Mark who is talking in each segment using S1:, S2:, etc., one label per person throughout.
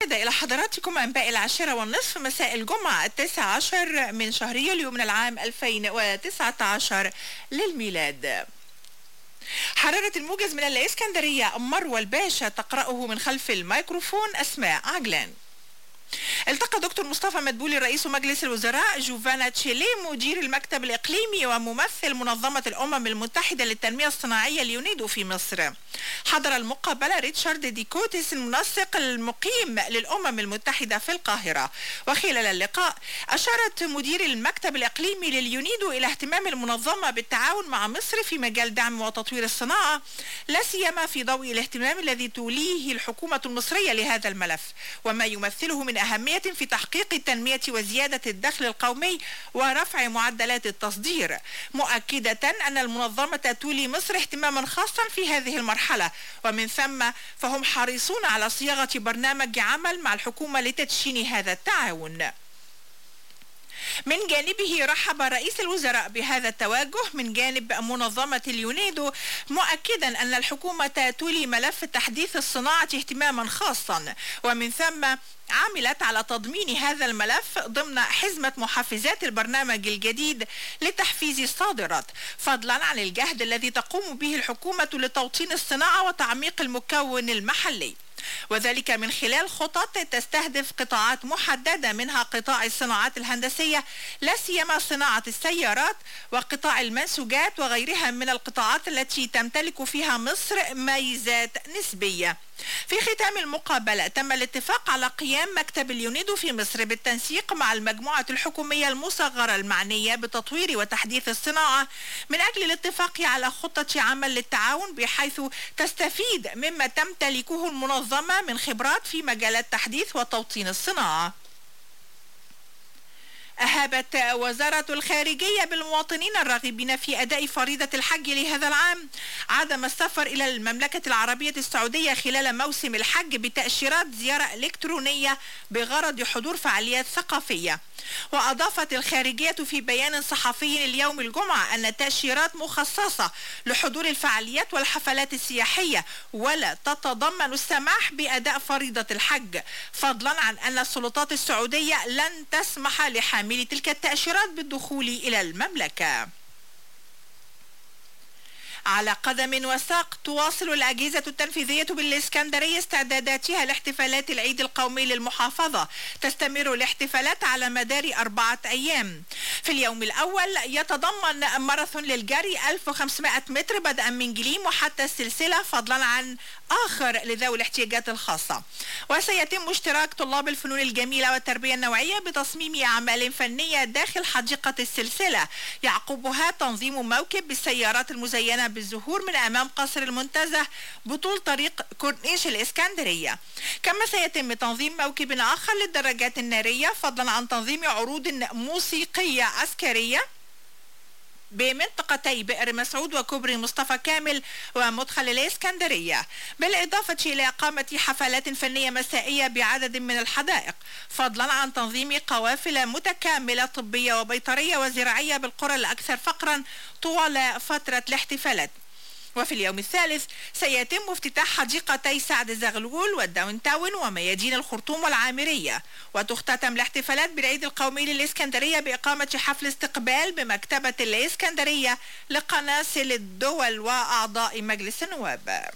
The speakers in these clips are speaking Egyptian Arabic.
S1: نستعرض إلى حضراتكم أنباء العاشرة والنصف مساء الجمعة التاسع عشر من شهر يوليو من العام 2019 للميلاد حرارة الموجز من الإسكندرية مروى الباشا تقرأه من خلف الميكروفون أسماء عجلان التقى دكتور مصطفى مدبولي رئيس مجلس الوزراء جوفانا تشيلي مدير المكتب الإقليمي وممثل منظمة الأمم المتحدة للتنمية الصناعية اليونيدو في مصر حضر المقابلة ريتشارد ديكوتيس المنسق المقيم للأمم المتحدة في القاهرة وخلال اللقاء أشارت مدير المكتب الإقليمي لليونيدو إلى اهتمام المنظمة بالتعاون مع مصر في مجال دعم وتطوير الصناعة لا سيما في ضوء الاهتمام الذي توليه الحكومة المصرية لهذا الملف وما يمثله من أهمية في تحقيق التنمية وزيادة الدخل القومي ورفع معدلات التصدير مؤكدة أن المنظمة تولي مصر اهتماما خاصا في هذه المرحلة ومن ثم فهم حريصون على صياغة برنامج عمل مع الحكومة لتدشين هذا التعاون من جانبه رحب رئيس الوزراء بهذا التوجه من جانب منظمة اليونيدو مؤكدا أن الحكومة تولي ملف تحديث الصناعة اهتماما خاصا ومن ثم عملت على تضمين هذا الملف ضمن حزمة محفزات البرنامج الجديد لتحفيز الصادرات فضلا عن الجهد الذي تقوم به الحكومة لتوطين الصناعة وتعميق المكون المحلي وذلك من خلال خطط تستهدف قطاعات محددة منها قطاع الصناعات الهندسية لا سيما صناعة السيارات وقطاع المنسوجات وغيرها من القطاعات التي تمتلك فيها مصر ميزات نسبية في ختام المقابلة تم الاتفاق على قيام مكتب اليونيدو في مصر بالتنسيق مع المجموعة الحكومية المصغرة المعنية بتطوير وتحديث الصناعة من أجل الاتفاق على خطة عمل للتعاون بحيث تستفيد مما تمتلكه المنظمة من خبرات في مجالات تحديث وتوطين الصناعة أهابت وزارة الخارجية بالمواطنين الراغبين في أداء فريضة الحج لهذا العام عدم السفر إلى المملكة العربية السعودية خلال موسم الحج بتأشيرات زيارة إلكترونية بغرض حضور فعاليات ثقافية وأضافت الخارجية في بيان صحفي اليوم الجمعة أن التأشيرات مخصصة لحضور الفعاليات والحفلات السياحية ولا تتضمن السماح بأداء فريضة الحج فضلا عن أن السلطات السعودية لن تسمح لحاملي تلك التأشيرات بالدخول إلى المملكة على قدم وساق تواصل الأجهزة التنفيذية بالإسكندرية استعداداتها لاحتفالات العيد القومي للمحافظة تستمر الاحتفالات على مدار أربعة أيام في اليوم الأول يتضمن ماراثون للجري 1500 متر بدءا من جليم وحتى السلسلة فضلا عن آخر لذوي الاحتياجات الخاصة وسيتم اشتراك طلاب الفنون الجميلة والتربية النوعية بتصميم أعمال فنية داخل حديقة السلسلة يعقبها تنظيم موكب بالسيارات المزينة بالزهور من أمام قصر المنتزه بطول طريق كورنيش الإسكندرية كما سيتم تنظيم موكب آخر للدراجات النارية فضلا عن تنظيم عروض موسيقية عسكرية بمنطقتي بئر مسعود وكوبري مصطفى كامل ومدخل الإسكندرية بالإضافة إلى إقامة حفلات فنية مسائية بعدد من الحدائق فضلا عن تنظيم قوافل متكاملة طبية وبيطرية وزراعية بالقرى الأكثر فقرا طوال فترة الاحتفالات وفي اليوم الثالث سيتم افتتاح حديقتي سعد زغلول والداون تاون وميادين الخرطوم والعامرية وتختتم الاحتفالات بالعيد القومي للإسكندرية بإقامة حفل استقبال بمكتبة الإسكندرية لقناصل الدول وأعضاء مجلس النواب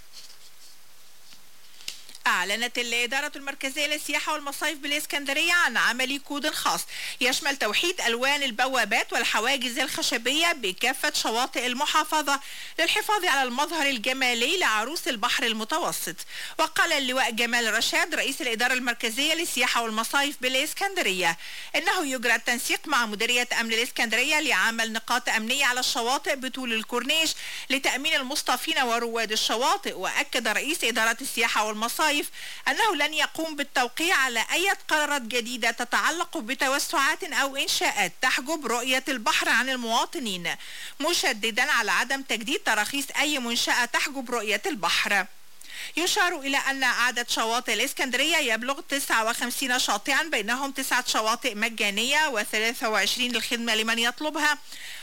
S1: أعلنت الإدارة المركزية للسياحة والمصايف بالإسكندرية عن عمل كود خاص يشمل توحيد ألوان البوابات والحواجز الخشبية بكافة شواطئ المحافظة للحفاظ على المظهر الجمالي لعروس البحر المتوسط وقال اللواء جمال رشاد رئيس الإدارة المركزية للسياحة والمصايف بالإسكندرية إنه يجرى التنسيق مع مديرية أمن الإسكندرية لعمل نقاط أمنية على الشواطئ بطول الكورنيش لتأمين المصطفين ورواد الشواطئ وأكد رئيس إدارة السياحة والمصايف الطائف أنه لن يقوم بالتوقيع على أي قرارات جديدة تتعلق بتوسعات أو إنشاءات تحجب رؤية البحر عن المواطنين مشددا على عدم تجديد تراخيص أي منشأة تحجب رؤية البحر يشار إلى أن عدد شواطئ الإسكندرية يبلغ 59 شاطئا بينهم تسعة شواطئ مجانية و23 للخدمة لمن يطلبها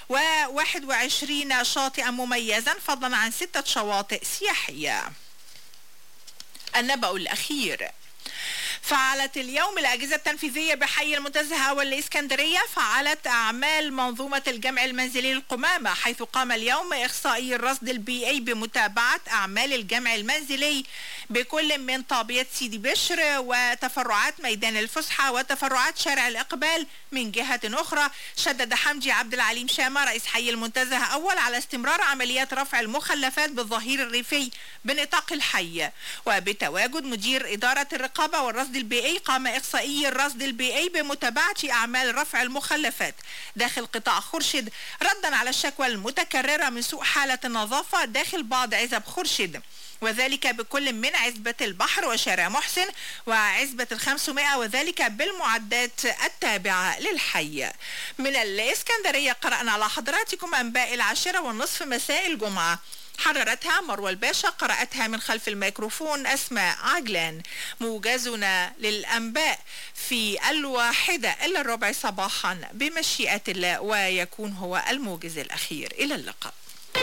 S1: و21 شاطئا مميزا فضلا عن ستة شواطئ سياحية النبأ الأخير فعلت اليوم الأجهزة التنفيذية بحي المنتزه والإسكندرية فعلت أعمال منظومة الجمع المنزلي للقمامة حيث قام اليوم إخصائي الرصد البيئي بمتابعة أعمال الجمع المنزلي بكل من طابية سيدي بشر وتفرعات ميدان الفسحة وتفرعات شارع الإقبال من جهة أخرى شدد حمدي عبد العليم شامة رئيس حي المنتزه أول على استمرار عمليات رفع المخلفات بالظهير الريفي بنطاق الحي وبتواجد مدير إدارة الرقابة والرصد البيئي قام إقصائي الرصد البيئي بمتابعة أعمال رفع المخلفات داخل قطاع خرشد ردا على الشكوى المتكررة من سوء حالة النظافة داخل بعض عزب خرشد وذلك بكل من عزبة البحر وشارع محسن وعزبة الخمسمائة وذلك بالمعدات التابعة للحي من الإسكندرية قرأنا على حضراتكم أنباء العاشرة والنصف مساء الجمعة حررتها مروة الباشا قرأتها من خلف الميكروفون أسماء عجلان موجزنا للأنباء في الواحدة إلا الربع صباحا بمشيئة الله ويكون هو الموجز الأخير إلى اللقاء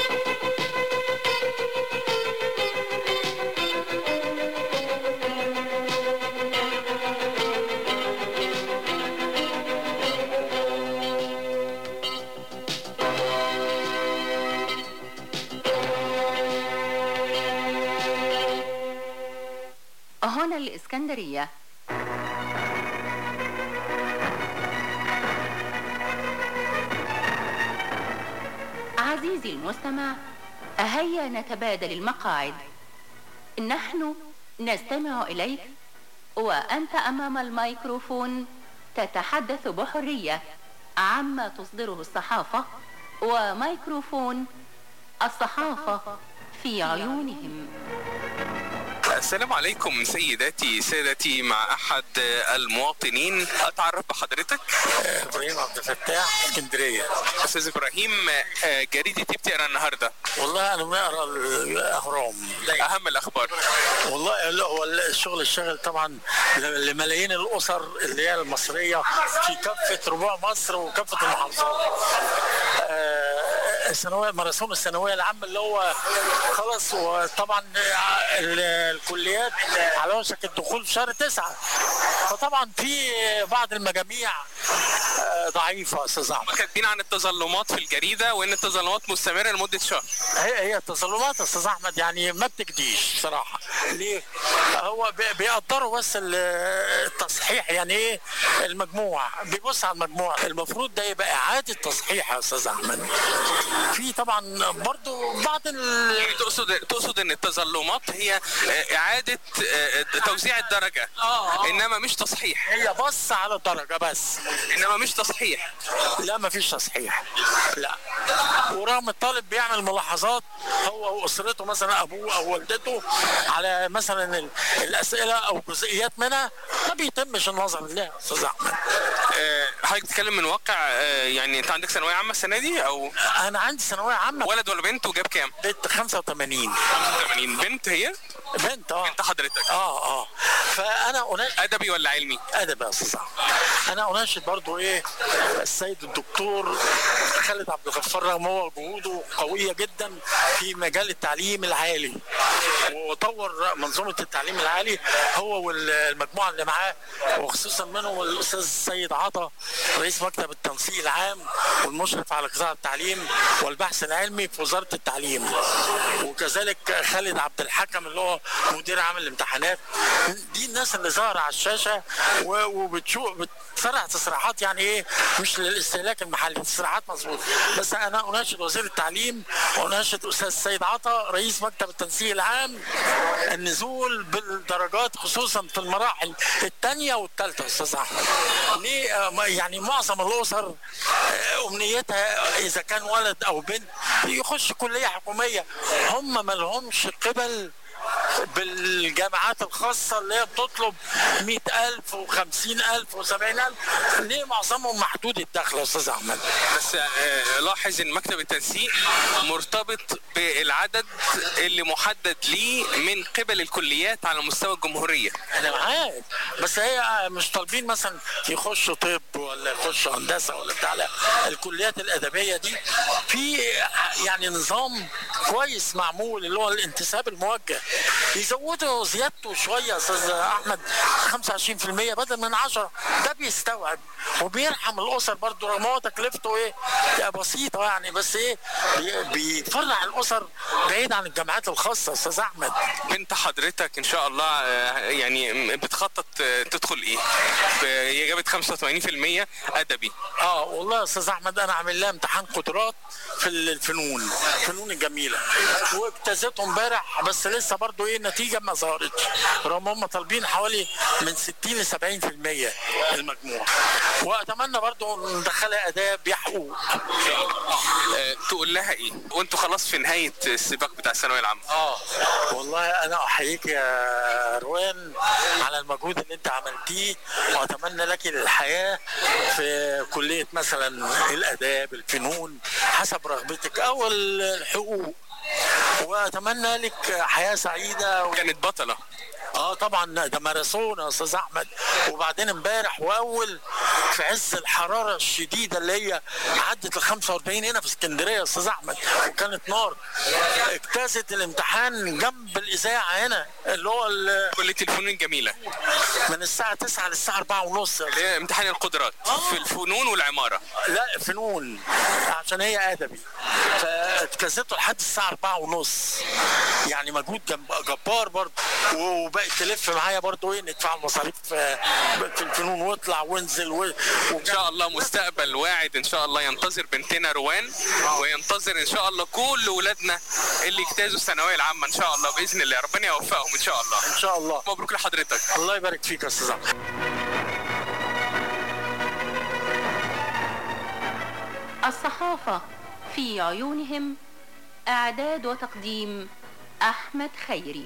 S2: هنا الإسكندرية عزيزي المستمع هيا نتبادل المقاعد نحن نستمع إليك وأنت أمام الميكروفون تتحدث بحرية عما تصدره الصحافة وميكروفون الصحافة في عيونهم
S3: السلام عليكم سيداتي سادتي مع احد المواطنين اتعرف بحضرتك
S4: ابراهيم عبد الفتاح اسكندريه
S3: استاذ ابراهيم آه، جريده ايه بتقرا النهارده
S4: والله انا بقرا الاهرام دايما.
S3: اهم الاخبار
S4: والله لا هو الشغل الشاغل طبعا لملايين الاسر اللي هي المصريه في كافه ربوع مصر وكافه المحافظات آه، الثانويه ماراثون الثانويه العامه اللي هو خلص وطبعا ال- الكليات على وشك الدخول في شهر تسعة فطبعا في بعض المجاميع آه، ضعيفه يا استاذ احمد
S3: كاتبين عن التظلمات في الجريده وان التظلمات مستمره لمده شهر
S4: هي هي التظلمات يا استاذ احمد يعني ما بتجديش صراحه ليه؟ هو بي- بيقدروا بس ال- التصحيح يعني ايه المجموع بيبص على المجموع المفروض ده يبقى اعاده تصحيح يا استاذ احمد في طبعا برضو بعض ال...
S3: يعني تقصد تقصد ان التظلمات هي آه، اعاده آه، توزيع الدرجه
S4: آه.
S3: انما مش تصحيح
S4: هي بص على الدرجه بس
S3: انما مش تصحيح
S4: لا ما فيش تصحيح لا ورغم الطالب بيعمل ملاحظات هو واسرته مثلا ابوه او والدته على مثلا ال- الاسئله او جزئيات منها ما بيتمش النظر لها يا استاذ احمد
S3: آه، حضرتك بتتكلم من واقع آه، يعني انت عندك ثانويه عامه السنه دي او
S4: انا عندي ثانويه عامه
S3: ولد ولا بنت وجاب كام؟
S4: بنت 85
S3: 80 بنت هي؟
S4: بنت اه
S3: انت حضرتك
S4: اه اه فانا اناشد
S3: ادبي ولا علمي؟
S4: ادب يا استاذ أحمد. انا اناشد برضو ايه السيد الدكتور خالد عبد الغفار رغم هو جهوده قويه جدا في مجال التعليم العالي وطور منظومه التعليم العالي هو والمجموعه اللي معاه وخصوصا منهم الاستاذ سيد عطا رئيس مكتب التنسيق العام والمشرف على قطاع التعليم والبحث العلمي في وزاره التعليم وكذلك خالد عبد الحكم اللي هو مدير عام الامتحانات دي الناس اللي ظاهره على الشاشه و- وبتشوف بتصرح تصريحات يعني ايه مش للاستهلاك المحلي تصريحات مظبوطه بس انا اناشد وزير التعليم واناشد استاذ سيد عطا رئيس مكتب التنسيق العام النزول بالدرجات خصوصا في المراحل الثانيه والثالثه استاذ احمد ليه آه، ما- يعني معظم الاسر آه، امنيتها اذا كان ولد او بنت يخش كليه حكوميه هم ما لهمش قبل بالجامعات الخاصة اللي هي بتطلب مئة ألف وخمسين ألف وسبعين ألف ليه معظمهم محدود الدخل يا أستاذ أحمد
S3: بس آه، لاحظ ان مكتب التنسيق مرتبط بالعدد اللي محدد ليه من قبل الكليات على مستوى الجمهوريه
S4: أنا معاك بس هي مش طالبين مثلا يخشوا طب ولا يخشوا هندسة ولا بتاع لا الكليات الأدبية دي في يعني نظام كويس معمول اللي هو الانتساب الموجه يزودوا زيادته شويه يا استاذ احمد 25% بدل من 10 ده بيستوعب وبيرحم الاسر برضه رغم هو تكلفته ايه بسيطه يعني بس ايه بيفرع الاسر بعيد عن الجامعات الخاصه استاذ احمد
S3: بنت حضرتك ان شاء الله يعني بتخطط تدخل ايه؟ هي جابت 85% ادبي
S4: اه والله يا استاذ احمد انا عامل لها امتحان قدرات في الفنون الفنون الجميله واجتازته امبارح بس لسه برضو ايه النتيجه ما ظهرتش رغم هم طالبين حوالي من 60 ل 70% المجموع واتمنى برضو ندخلها اداب يا حقوق
S3: أه تقول لها ايه وانتوا خلاص في نهايه السباق بتاع الثانويه العامه
S4: اه والله انا احييك يا روان على المجهود اللي انت عملتيه واتمنى لك الحياه في كليه مثلا الاداب الفنون حسب رغبتك او الحقوق واتمنى لك حياه سعيده
S3: و... كانت بطله
S4: اه طبعا ده ماراثون يا استاذ احمد وبعدين امبارح واول في عز الحراره الشديده اللي هي عدت ال 45 هنا في اسكندريه يا استاذ احمد وكانت نار اجتازت الامتحان جنب الاذاعه هنا اللي هو
S3: كليه الفنون الجميله
S4: من الساعه 9 للساعه 4 ونص
S3: اللي هي امتحان القدرات آه. في الفنون والعماره
S4: لا فنون عشان هي ادبي فاجتازته لحد الساعه 4 ونص يعني مجهود جبار برضه وبقت تلف معايا برضه ايه ندفع المصاريف في الفنون واطلع وانزل و...
S3: وان شاء الله مستقبل واعد ان شاء الله ينتظر بنتنا روان وينتظر ان شاء الله كل ولادنا اللي اجتازوا الثانويه العامه ان شاء الله باذن الله ربنا يوفقهم ان شاء الله
S4: ان شاء الله
S3: مبروك لحضرتك
S4: الله يبارك فيك يا استاذ
S2: الصحافه في عيونهم اعداد وتقديم احمد خيري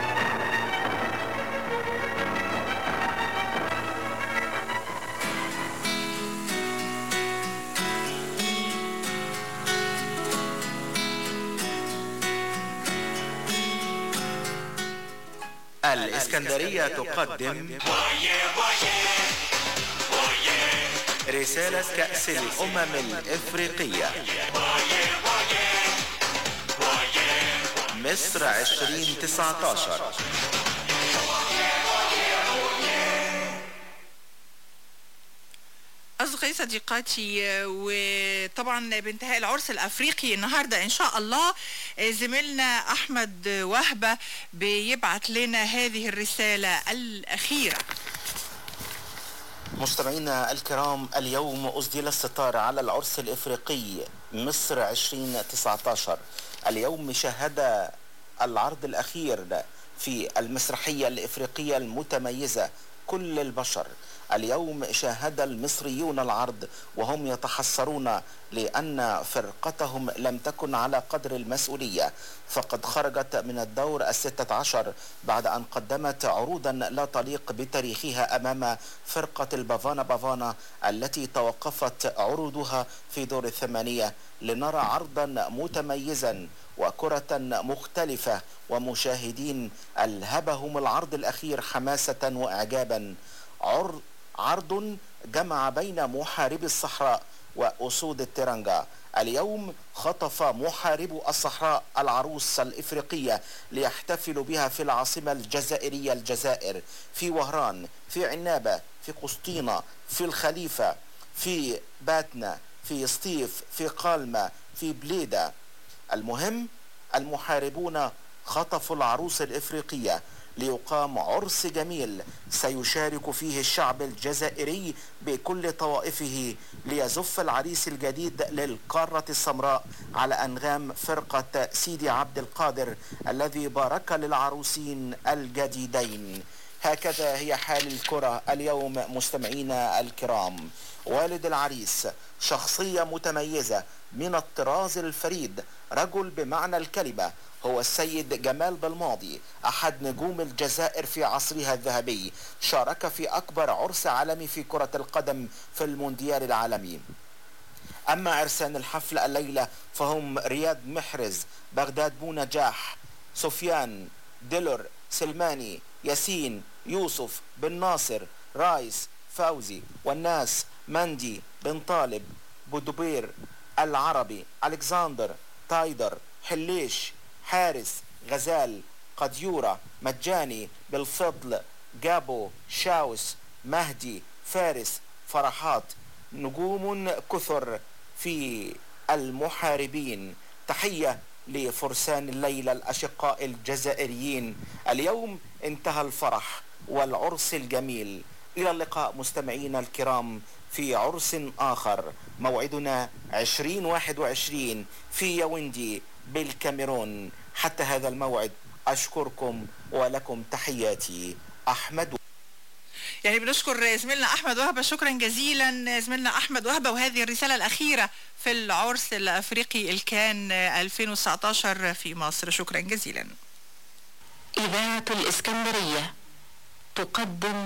S5: الإسكندرية تقدم رسالة كأس الأمم الإفريقية مصر 2019
S1: أصدقائي صديقاتي وطبعا بانتهاء العرس الأفريقي النهاردة إن شاء الله زميلنا أحمد وهبة بيبعت لنا هذه الرسالة الأخيرة
S5: مستمعينا الكرام اليوم أسدل الستار على العرس الإفريقي مصر 2019 اليوم شهد العرض الأخير في المسرحية الإفريقية المتميزة كل البشر اليوم شاهد المصريون العرض وهم يتحسرون لأن فرقتهم لم تكن على قدر المسؤولية فقد خرجت من الدور الستة عشر بعد أن قدمت عروضا لا تليق بتاريخها أمام فرقة البافانا بافانا التي توقفت عروضها في دور الثمانية لنرى عرضا متميزا وكرة مختلفة ومشاهدين ألهبهم العرض الأخير حماسة وإعجابا عرض جمع بين محاربي الصحراء وأسود الترنجا اليوم خطف محاربو الصحراء العروس الإفريقية ليحتفلوا بها في العاصمة الجزائرية الجزائر في وهران في عنابة في قسطينة في الخليفة في باتنا في سطيف في قالمة في بليدة المهم المحاربون خطفوا العروس الإفريقية ليقام عرس جميل سيشارك فيه الشعب الجزائري بكل طوائفه ليزف العريس الجديد للقارة السمراء على أنغام فرقة سيدي عبد القادر الذي بارك للعروسين الجديدين هكذا هي حال الكرة اليوم مستمعينا الكرام والد العريس شخصية متميزة من الطراز الفريد رجل بمعنى الكلمة هو السيد جمال بالماضي أحد نجوم الجزائر في عصرها الذهبي شارك في أكبر عرس عالمي في كرة القدم في المونديال العالمي أما عرسان الحفل الليلة فهم رياض محرز بغداد بو نجاح سفيان ديلر سلماني ياسين يوسف بن ناصر رايس فوزي والناس مندي بن طالب بودوبير العربي ألكسندر تايدر حليش حارس غزال قديورة مجاني بالفضل جابو شاوس مهدي فارس فرحات نجوم كثر في المحاربين تحية لفرسان الليل الأشقاء الجزائريين اليوم انتهى الفرح والعرس الجميل إلى اللقاء مستمعينا الكرام في عرس آخر موعدنا 2021 في ياوندي بالكاميرون حتى هذا الموعد أشكركم ولكم تحياتي أحمد
S1: يعني بنشكر زميلنا احمد وهبه شكرا جزيلا زميلنا احمد وهبه وهذه الرساله الاخيره في العرس الافريقي الكان 2019 في مصر شكرا جزيلا
S6: إذاعة الإسكندرية تقدم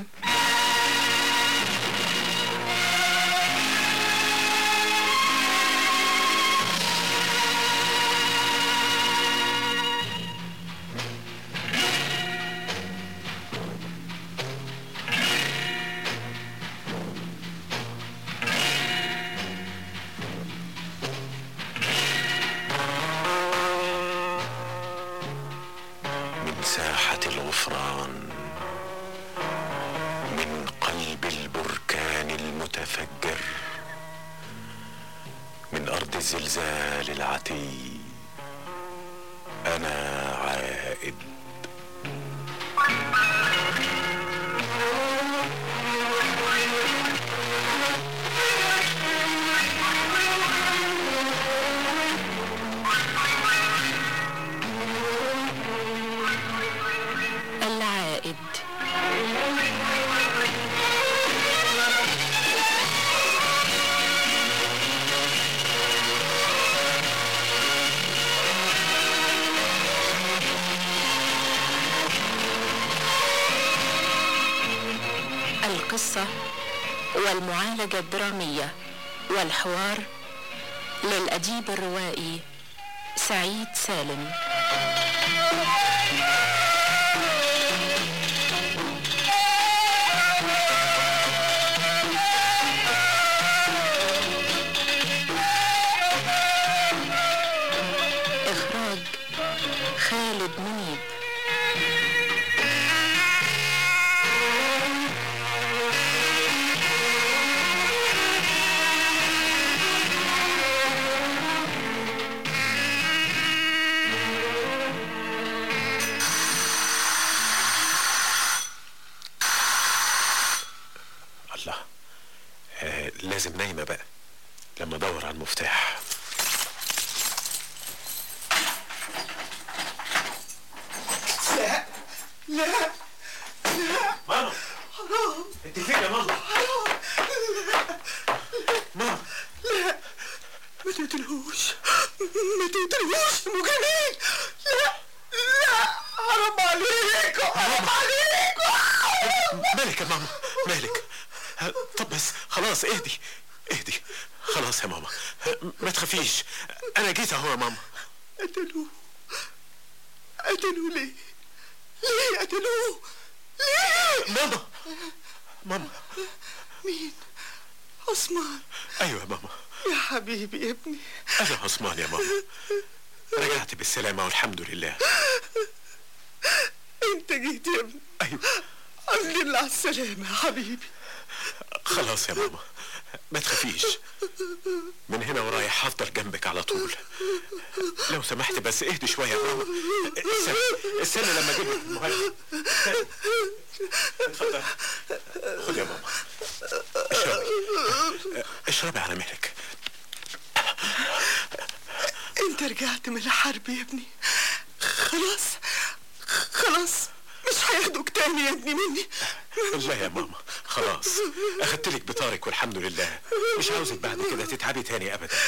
S7: من ساحة الغفران من قلب البركان المتفجر من أرض الزلزال العتي أنا عائد
S6: العائد القصة والمعالجة الدرامية والحوار للأديب الروائي سعيد سالم إخراج خالد منيب
S7: الله آه لازم نايمة بقى لما ادور على المفتاح
S8: لا لا
S7: ماما انت فين يا ماما ماما
S8: ما تقتلهوش ما تقتلهوش مجرمين لا لا حرام عليكم حرام عليكم
S7: مالك يا ماما مالك آه، طب بس خلاص اهدي اهدي خلاص يا ماما آه، ما تخافيش انا جيت اهو يا ماما
S8: قتلوه قتلوه ليه ليه قتلوه ليه
S7: ماما ماما
S8: مين عثمان
S7: ايوه يا ماما
S8: يا حبيبي يا ابني
S7: انا عثمان يا ماما رجعت بالسلامة والحمد لله
S8: انت جيت يا ابني
S7: ايوه
S8: الحمد لله على السلامة يا حبيبي
S7: خلاص يا ماما ما تخافيش من هنا ورايح هفضل جنبك على طول لو سمحت بس اهدي شوية يا ماما استنى استنى لما اجيب لك المهدئ اتفضل خد يا ماما اشربي اشربي على مهلك
S8: انت رجعت من الحرب يا ابني خلاص خلاص مش هياخدوك تاني يا ابني مني
S7: لا يا ماما خلاص اخدت لك بطارك والحمد لله مش عاوزك بعد كده تتعبي تاني ابدا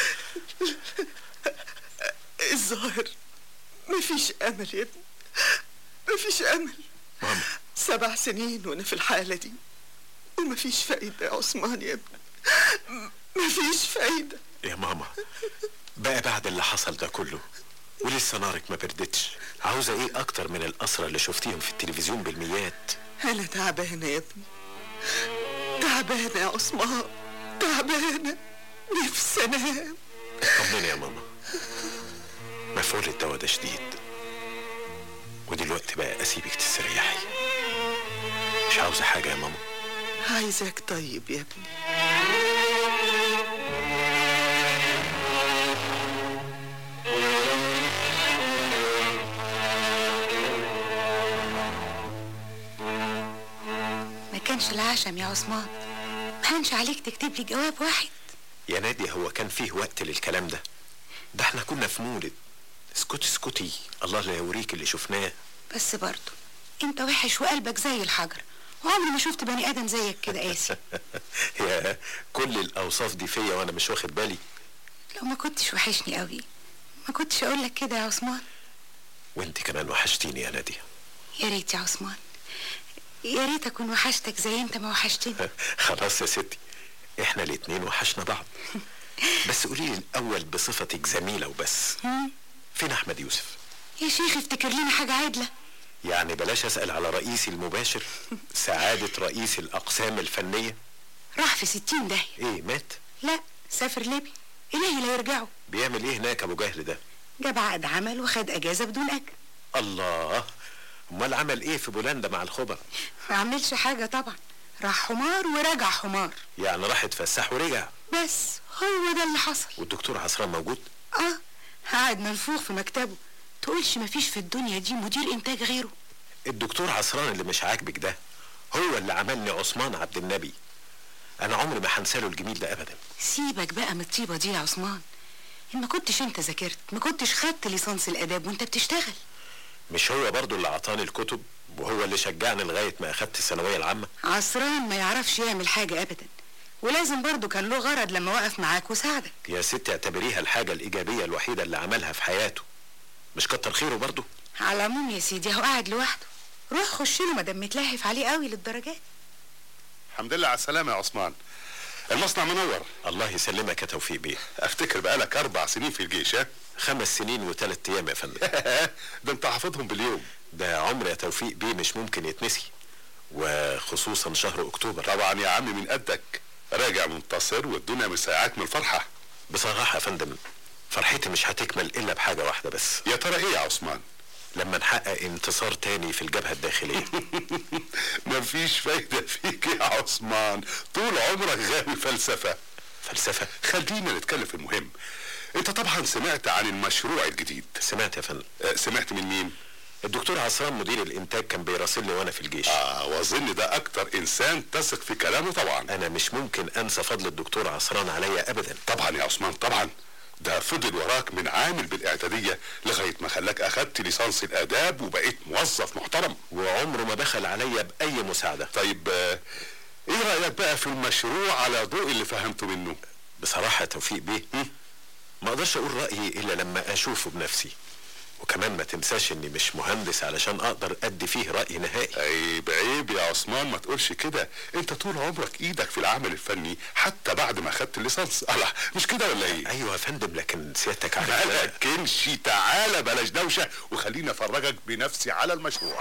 S8: الظاهر مفيش امل يا ابني مفيش امل
S7: ماما
S8: سبع سنين وانا في الحالة دي ومفيش فايدة يا عثمان يا ابني م- مفيش فايدة
S7: يا ماما بقى بعد اللي حصل ده كله ولسه نارك ما بردتش عاوزة ايه اكتر من الاسرى اللي شفتيهم في التلفزيون بالميات
S8: انا تعبانة يا ابني تعبانة يا عثمان تعبانة نفسي انام
S7: طمني يا ماما مفعول الدواء ده شديد ودلوقتي بقى اسيبك تستريحي مش عاوزه حاجه يا ماما
S8: عايزك طيب يا ابني
S9: ما كانش العشم يا عثمان ما هنش عليك تكتب لي جواب واحد
S7: يا نادي هو كان فيه وقت للكلام ده ده احنا كنا في مولد اسكتي اسكتي الله لا يوريك اللي شفناه
S9: بس برضه انت وحش وقلبك زي الحجر وعمري ما شفت بني ادم زيك كده قاسي
S7: يا كل الاوصاف دي فيا وانا مش واخد بالي
S9: لو ما كنتش وحشني قوي ما كنتش اقول لك كده يا عثمان
S7: وانت كمان وحشتيني يا ناديه
S9: يا ريت يا عثمان يا ريت اكون وحشتك زي انت ما وحشتني
S7: خلاص يا ستي احنا الاتنين وحشنا بعض بس قولي لي الاول بصفتك زميله وبس
S9: مم.
S7: فين احمد يوسف
S9: يا شيخ افتكر لنا حاجه عدله
S7: يعني بلاش اسال على رئيسي المباشر سعاده رئيس الاقسام الفنيه
S9: راح في ستين داهيه
S7: ايه مات
S9: لا سافر ليبيا الهي لا يرجعوا
S7: بيعمل ايه هناك ابو جهل ده
S9: جاب عقد عمل وخد اجازه بدون اجر
S7: الله امال عمل ايه في بولندا مع الخبراء
S9: ما عملش حاجه طبعا راح حمار ورجع حمار
S7: يعني راح اتفسح ورجع
S9: بس هو ده اللي حصل
S7: والدكتور عصران موجود
S9: اه قاعد منفوخ في مكتبه تقولش مفيش في الدنيا دي مدير انتاج غيره
S7: الدكتور عصران اللي مش عاجبك ده هو اللي عملني عثمان عبد النبي انا عمري ما هنساله الجميل ده ابدا
S9: سيبك بقى من الطيبه دي يا عثمان ان ما كنتش انت ذاكرت ما كنتش خدت ليسانس الاداب وانت بتشتغل
S7: مش هو برضو اللي عطاني الكتب وهو اللي شجعني لغايه ما اخدت الثانويه العامه
S9: عصران ما يعرفش يعمل حاجه ابدا ولازم برضه كان له غرض لما وقف معاك وساعدك
S7: يا ستي اعتبريها الحاجه الايجابيه الوحيده اللي عملها في حياته مش كتر خيره برضو
S9: على العموم يا سيدي هو قاعد لوحده روح خش له ما دام متلهف عليه قوي للدرجات
S10: الحمد لله على السلامة يا عثمان المصنع منور
S7: الله يسلمك يا توفيق بيه
S10: افتكر بقالك اربع سنين في الجيش ها
S7: خمس سنين وثلاث ايام يا فندم
S10: ده انت حافظهم باليوم
S7: ده عمر يا توفيق بيه مش ممكن يتنسي وخصوصا شهر اكتوبر
S10: طبعا يا عم من قدك راجع منتصر والدنيا مساعاك من الفرحة
S7: بصراحه يا فندم فرحتي مش هتكمل الا بحاجه واحده بس
S10: يا ترى ايه يا عثمان
S7: لما نحقق انتصار تاني في الجبهه الداخليه
S10: مفيش فايدة فيك يا عثمان طول عمرك غاوي فلسفة
S7: فلسفه
S10: خلينا نتكلم في المهم انت طبعا سمعت عن المشروع الجديد
S7: سمعت يا فندم
S10: آه، سمعت من مين
S7: الدكتور عصام مدير الانتاج كان بيراسلني وانا في الجيش
S10: اه واظن ده اكتر انسان تثق في كلامه طبعا
S7: انا مش ممكن انسى فضل الدكتور عصران عليا ابدا
S10: طبعا يا عثمان طبعا ده فضل وراك من عامل بالاعدادية لغاية ما خلاك اخدت ليسانس الاداب وبقيت موظف محترم
S7: وعمره ما بخل عليا باي مساعده
S10: طيب آه، ايه رأيك بقى في المشروع على ضوء اللي فهمته منه
S7: بصراحه يا توفيق بيه ما اقدرش اقول رايي الا لما اشوفه بنفسي وكمان ما تنساش اني مش مهندس علشان اقدر ادي فيه راي نهائي
S10: عيب عيب يا عثمان ما تقولش كده انت طول عمرك ايدك في العمل الفني حتى بعد ما خدت الليسانس الله مش كده ولا ايه
S7: ايوه يا فندم لكن سيادتك عارف
S10: ما لكنش تعالى بلاش دوشه وخليني افرجك بنفسي على المشروع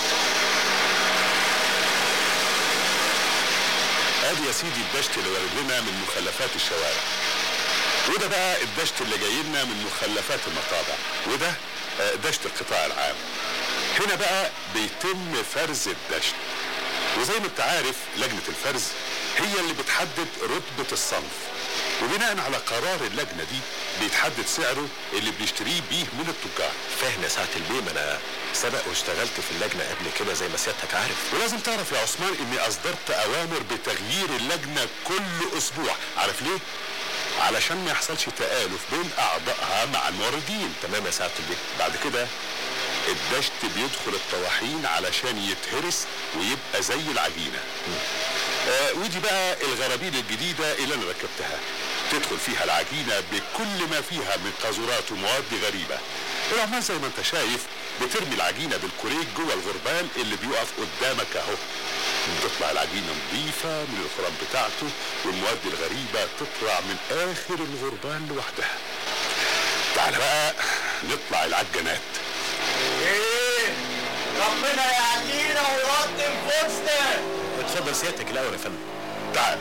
S10: ادي يا سيدي الدشت اللي وارد لنا من مخلفات الشوارع وده بقى الدشت اللي جاي لنا من مخلفات المطابع وده آه، دشت القطاع العام هنا بقى بيتم فرز الدشت وزي ما انت عارف لجنة الفرز هي اللي بتحدد رتبة الصنف وبناء على قرار اللجنة دي بيتحدد سعره اللي بنشتريه بيه من التجار
S7: فاهم يا سعاده البيه ما انا سبق واشتغلت في اللجنه قبل كده زي ما سيادتك عارف
S10: ولازم تعرف يا عثمان اني اصدرت اوامر بتغيير اللجنة كل اسبوع عارف ليه؟ علشان ما يحصلش تآلف بين اعضائها مع الموردين
S7: تمام يا سعاده البيه
S10: بعد كده الدشت بيدخل الطواحين علشان يتهرس ويبقى زي العجينة آه ودي بقى الغرابيل الجديدة اللي انا ركبتها تدخل فيها العجينة بكل ما فيها من قاذورات ومواد غريبة العمال زي ما انت شايف بترمي العجينة بالكوريك جوه الغربال اللي بيقف قدامك اهو تطلع العجينة نظيفة من الخرام بتاعته والمواد الغريبة تطلع من اخر الغربال لوحدها تعال بقى نطلع العجانات
S11: ايه ربنا يعدينا ويرتب فوزنا
S7: اتفضل سيادتك الاول يا فندم
S10: تعال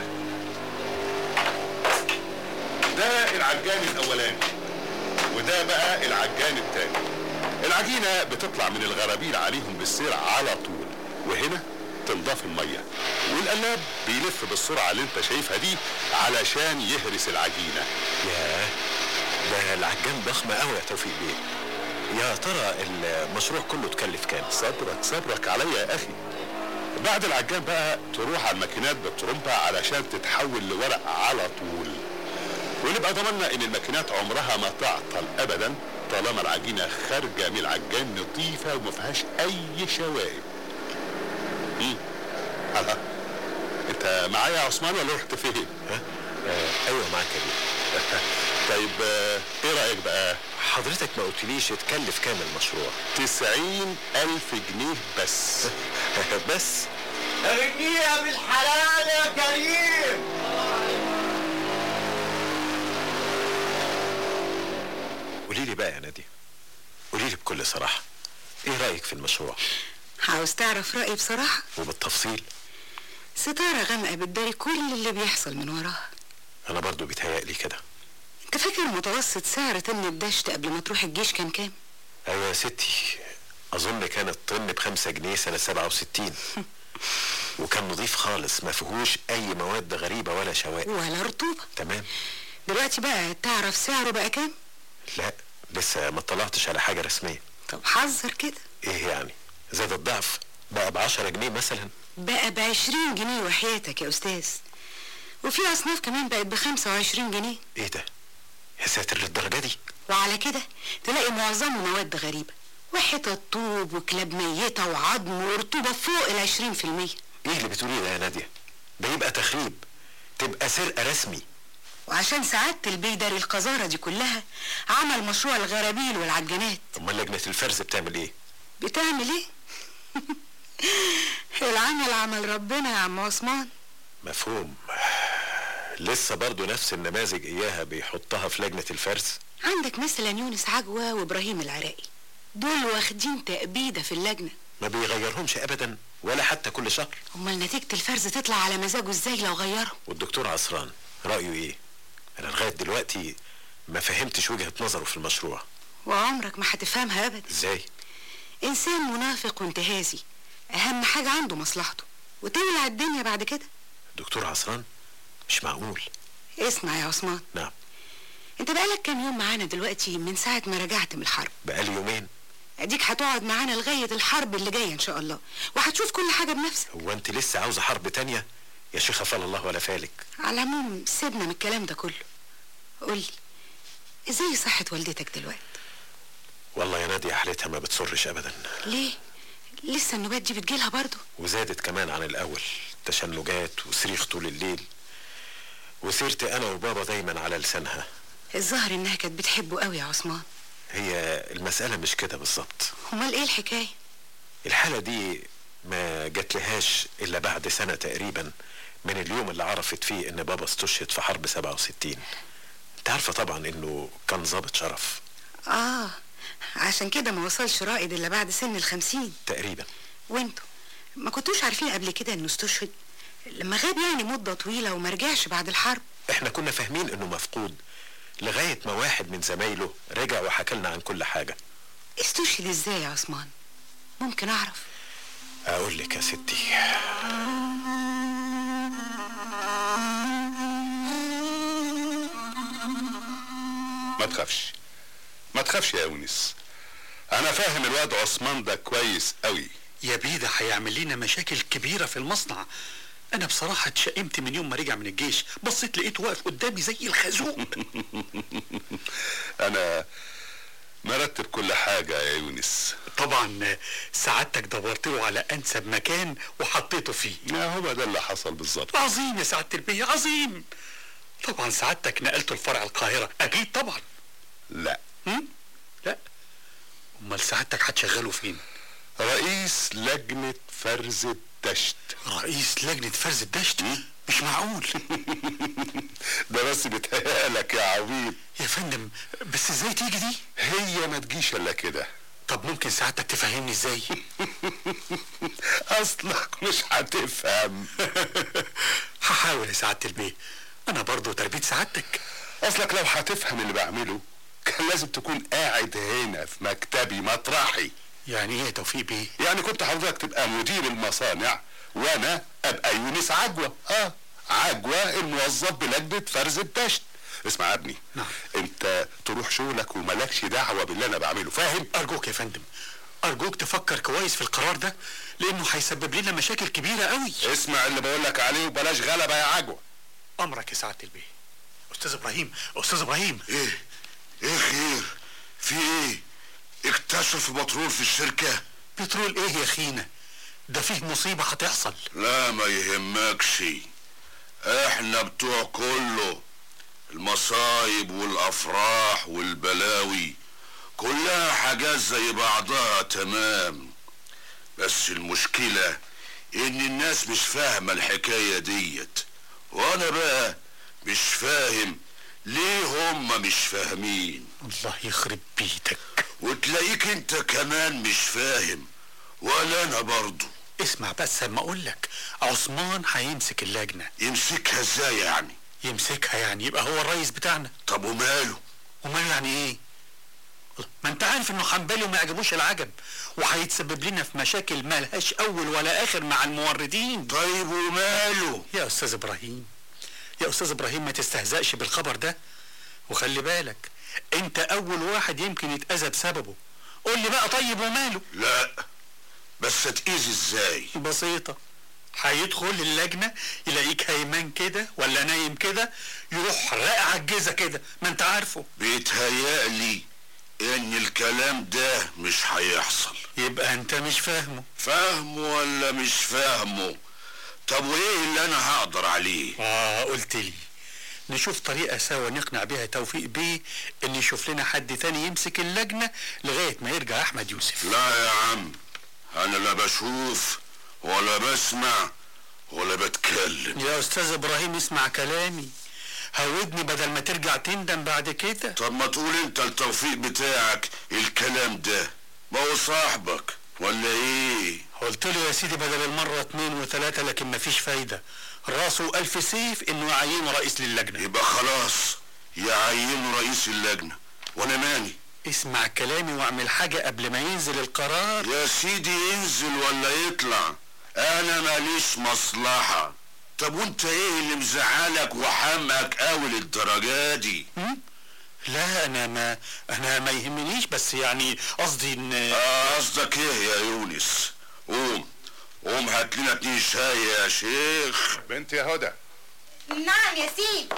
S10: ده العجان الاولاني وده بقى العجان التاني العجينة بتطلع من الغرابيل عليهم بالسير على طول وهنا تنضاف المية والقلاب بيلف بالسرعة اللي انت شايفها دي علشان يهرس العجينة
S7: ياه ده العجان ضخم قوي يا توفيق بيه يا ترى المشروع كله اتكلف كام
S10: صبرك صبرك عليا يا اخي بعد العجان بقى تروح على الماكينات بالترومبة علشان تتحول لورق على طول ونبقى ضمننا ان الماكينات عمرها ما تعطل ابدا طالما العجينة خارجة من العجان نظيفة وما فيهاش اي شوائب مم. الله انت معايا يا عثمان ولا رحت فين؟
S7: ها؟ آه ايوه معاك يا بيه
S10: طيب آه، ايه رأيك بقى؟
S7: حضرتك ما قلتليش اتكلف كام المشروع
S10: تسعين ألف جنيه بس
S7: بس
S11: ارميها بالحلال يا كريم
S7: قولي لي بقى يا نادي قولي لي بكل صراحة ايه رأيك في المشروع
S9: عاوز تعرف رأيي بصراحة
S7: وبالتفصيل
S9: ستارة غامقة بتداري كل اللي بيحصل من وراها
S7: انا برضو بيتهيألي كده
S9: انت فاكر متوسط سعر طن الدشت قبل ما تروح الجيش كان كام؟
S7: ايوه يا ستي اظن كان الطن بخمسة جنيه سنة سبعة وستين وكان نظيف خالص ما فيهوش اي مواد غريبة ولا شوائب
S9: ولا رطوبة
S7: تمام
S9: دلوقتي بقى تعرف سعره بقى كام؟
S7: لا لسه ما اطلعتش على حاجة رسمية
S9: طب حذر كده
S7: ايه يعني زاد الضعف بقى بعشرة جنيه مثلا
S9: بقى بعشرين جنيه وحياتك يا أستاذ وفي أصناف كمان بقت بخمسة وعشرين جنيه
S7: ايه ده يا ساتر للدرجة دي
S9: وعلى كده تلاقي معظمه مواد غريبة وحتت طوب وكلاب ميتة وعظم ورطوبة فوق العشرين في المية
S7: ايه اللي بتقوليه ده يا نادية ده يبقى تخريب تبقى سرقة رسمي
S9: وعشان سعادة البيدر القذارة دي كلها عمل مشروع الغرابيل والعجانات
S7: امال لجنة الفرز بتعمل ايه
S9: بتعمل ايه؟ العمل عمل ربنا يا عم عثمان
S7: مفهوم لسه برضو نفس النماذج اياها بيحطها في لجنة الفرز
S9: عندك مثلا يونس عجوة وابراهيم العراقي دول واخدين تأبيدة في اللجنة
S7: ما بيغيرهمش ابدا ولا حتى كل شهر
S9: امال نتيجة الفرز تطلع على مزاجه ازاي لو غيره
S7: والدكتور عصران رأيه ايه انا لغاية دلوقتي ما فهمتش وجهة نظره في المشروع
S9: وعمرك ما هتفهمها ابدا
S7: ازاي
S9: انسان منافق وانتهازي اهم حاجة عنده مصلحته وتولع الدنيا بعد كده
S7: دكتور عصران مش معقول
S9: اسمع يا عثمان
S7: نعم
S9: انت بقالك كام يوم معانا دلوقتي من ساعة ما رجعت من الحرب
S7: بقالي يومين
S9: اديك هتقعد معانا لغاية الحرب اللي جاية ان شاء الله وهتشوف كل حاجة بنفسك
S7: هو انت لسه عاوزة حرب تانية يا شيخة فال الله ولا فالك
S9: على العموم سيبنا من الكلام ده كله قولي ازاي صحة والدتك دلوقتي
S7: والله يا نادية حالتها ما بتسرش ابدا
S9: ليه لسه النوبات دي بتجيلها برضه
S7: وزادت كمان عن الاول تشنجات وصريخ طول الليل وسيرت انا وبابا دايما على لسانها
S9: الظاهر انها كانت بتحبه قوي يا عثمان
S7: هي المسألة مش كده بالظبط
S9: امال ايه الحكاية
S7: الحالة دي ما جاتلهاش إلا بعد سنة تقريبا من اليوم اللي عرفت فيه إن بابا استشهد في حرب 67 أنت عارفة طبعا إنه كان ضابط شرف
S9: اه عشان كده ما وصلش رائد الا بعد سن الخمسين
S7: تقريبا
S9: وانتوا ما كنتوش عارفين قبل كده انه استشهد لما غاب يعني مدة طويلة وما رجعش بعد الحرب
S7: إحنا كنا فاهمين إنه مفقود لغاية ما واحد من زمايله رجع وحكى لنا عن كل حاجة
S9: استشهد ازاي يا عثمان ممكن اعرف
S7: أقول لك يا ستي
S10: ما تخافش ما تخافش يا يونس انا فاهم الواد عثمان ده كويس قوي
S4: يا بيه هيعمل لنا مشاكل كبيرة في المصنع أنا بصراحة اتشائمت من يوم ما رجع من الجيش بصيت لقيته واقف قدامي زي الخازوق
S10: انا مرتب كل حاجة يا يونس
S4: طبعا سعادتك دورت له على أنسب مكان وحطيته فيه
S10: ما هو ده اللي حصل بالظبط
S4: عظيم يا سعادة البيه عظيم طبعا سعادتك نقلته لفرع القاهرة أكيد طبعا
S10: لا
S4: هم؟ لا أمال سعادتك هتشغله فين؟
S10: رئيس لجنة فرز الدشت
S4: رئيس لجنة فرز الدشت مش معقول
S10: ده بس بيتهيألك يا عبيط
S4: يا فندم بس ازاي تيجي دي؟
S10: هي ما تجيش الا كده
S4: طب ممكن سعادتك تفهمني ازاي؟
S10: اصلك مش هتفهم
S4: هحاول يا سعادة البيه أنا برضو تربية سعادتك
S10: اصلك لو هتفهم اللي بعمله كان لازم تكون قاعد هنا في مكتبي مطرحي
S7: يعني ايه يا توفيق بيه
S10: يعني كنت حضرتك تبقى مدير المصانع وانا ابقى يونس عجوة اه عجوة الموظف بلجنة فرز الدشت اسمع يا ابني
S7: نعم.
S10: انت تروح شغلك وملكش دعوة باللي انا بعمله فاهم
S7: ارجوك يا فندم ارجوك تفكر كويس في القرار ده لانه هيسبب لنا مشاكل كبيره قوي
S10: اسمع اللي بقول لك عليه وبلاش غلبة يا عجوة
S7: امرك يا سعاده البيه استاذ ابراهيم استاذ ابراهيم
S12: ايه ايه خير في ايه اكتشف بترول في الشركة
S7: بترول ايه يا خينا ده فيه مصيبه هتحصل
S12: لا ما يهمكش احنا بتوع كله المصايب والافراح والبلاوي كلها حاجات زي بعضها تمام بس المشكلة ان الناس مش فاهمة الحكاية ديت وانا بقى مش فاهم ليه هم مش فاهمين
S7: الله يخرب بيتك
S12: وتلاقيك انت كمان مش فاهم ولا انا برضو
S7: اسمع بس اما اقول لك عثمان هيمسك اللجنه
S12: يمسكها ازاي يعني
S7: يمسكها يعني يبقى هو الرئيس بتاعنا
S12: طب وماله
S7: وماله يعني ايه ما انت عارف انه حنبلي وما يعجبوش العجب وهيتسبب لنا في مشاكل ما لهاش اول ولا اخر مع الموردين
S12: طيب وماله
S7: يا استاذ ابراهيم يا استاذ ابراهيم ما تستهزأش بالخبر ده وخلي بالك انت اول واحد يمكن يتأذى بسببه قول لي بقى طيب وماله
S12: لا بس تقيس ازاي
S7: بسيطة هيدخل اللجنة يلاقيك هيمان كده ولا نايم كده يروح راقع الجيزة كده ما انت عارفه
S12: بيتهيألي ان الكلام ده مش هيحصل
S7: يبقى انت مش فاهمه
S12: فاهمه ولا مش فاهمه طب وايه اللي انا هقدر عليه
S7: اه قلت لي نشوف طريقة سوا نقنع بيها توفيق بيه ان يشوف لنا حد تاني يمسك اللجنة لغاية ما يرجع احمد يوسف
S12: لا يا عم انا لا بشوف ولا بسمع ولا بتكلم
S7: يا استاذ ابراهيم اسمع كلامي هودني بدل ما ترجع تندم بعد كده
S12: طب ما تقول انت التوفيق بتاعك الكلام ده ما هو صاحبك ولا ايه
S7: قلت له يا سيدي بدل المرة اتنين وتلاتة لكن مفيش فايدة راسه ألف سيف إنه يعينه رئيس للجنة
S12: يبقى خلاص يعينوا رئيس اللجنة وانا ماني
S7: اسمع كلامي واعمل حاجة قبل ما ينزل القرار
S12: يا سيدي ينزل ولا يطلع انا ماليش مصلحة طب وانت ايه اللي مزعلك وحمك قوي للدرجة دي
S7: هم؟ لا أنا ما أنا ما يهمنيش بس يعني قصدي إن
S12: آه، قصدك ايه يا يونس قوم قوم هات لنا اتنين شاي يا شيخ
S10: بنت يا هدى
S9: نعم يا سيدي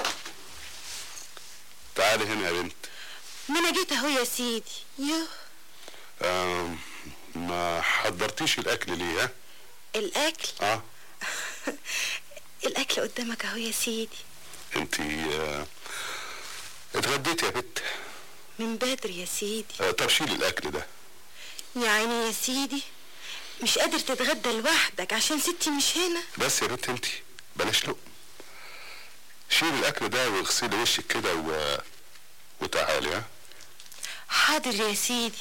S10: تعالي هنا يا بنت
S9: ما انا جيت اهو يا سيدي يوه
S10: آم، ما حضرتيش الاكل ليه ها
S9: الاكل
S10: اه
S9: الاكل قدامك اهو يا سيدي
S10: انت آه، اتغديتي يا بنت
S9: من بدري يا سيدي
S10: آه، طب شيلي الاكل ده
S9: يا عيني يا سيدي مش قادر تتغدى لوحدك عشان ستي مش هنا
S10: بس يا بنت انت بلاش لق شيلي الاكل ده واغسلي وشك كده و... وتعالي ها
S9: حاضر يا سيدي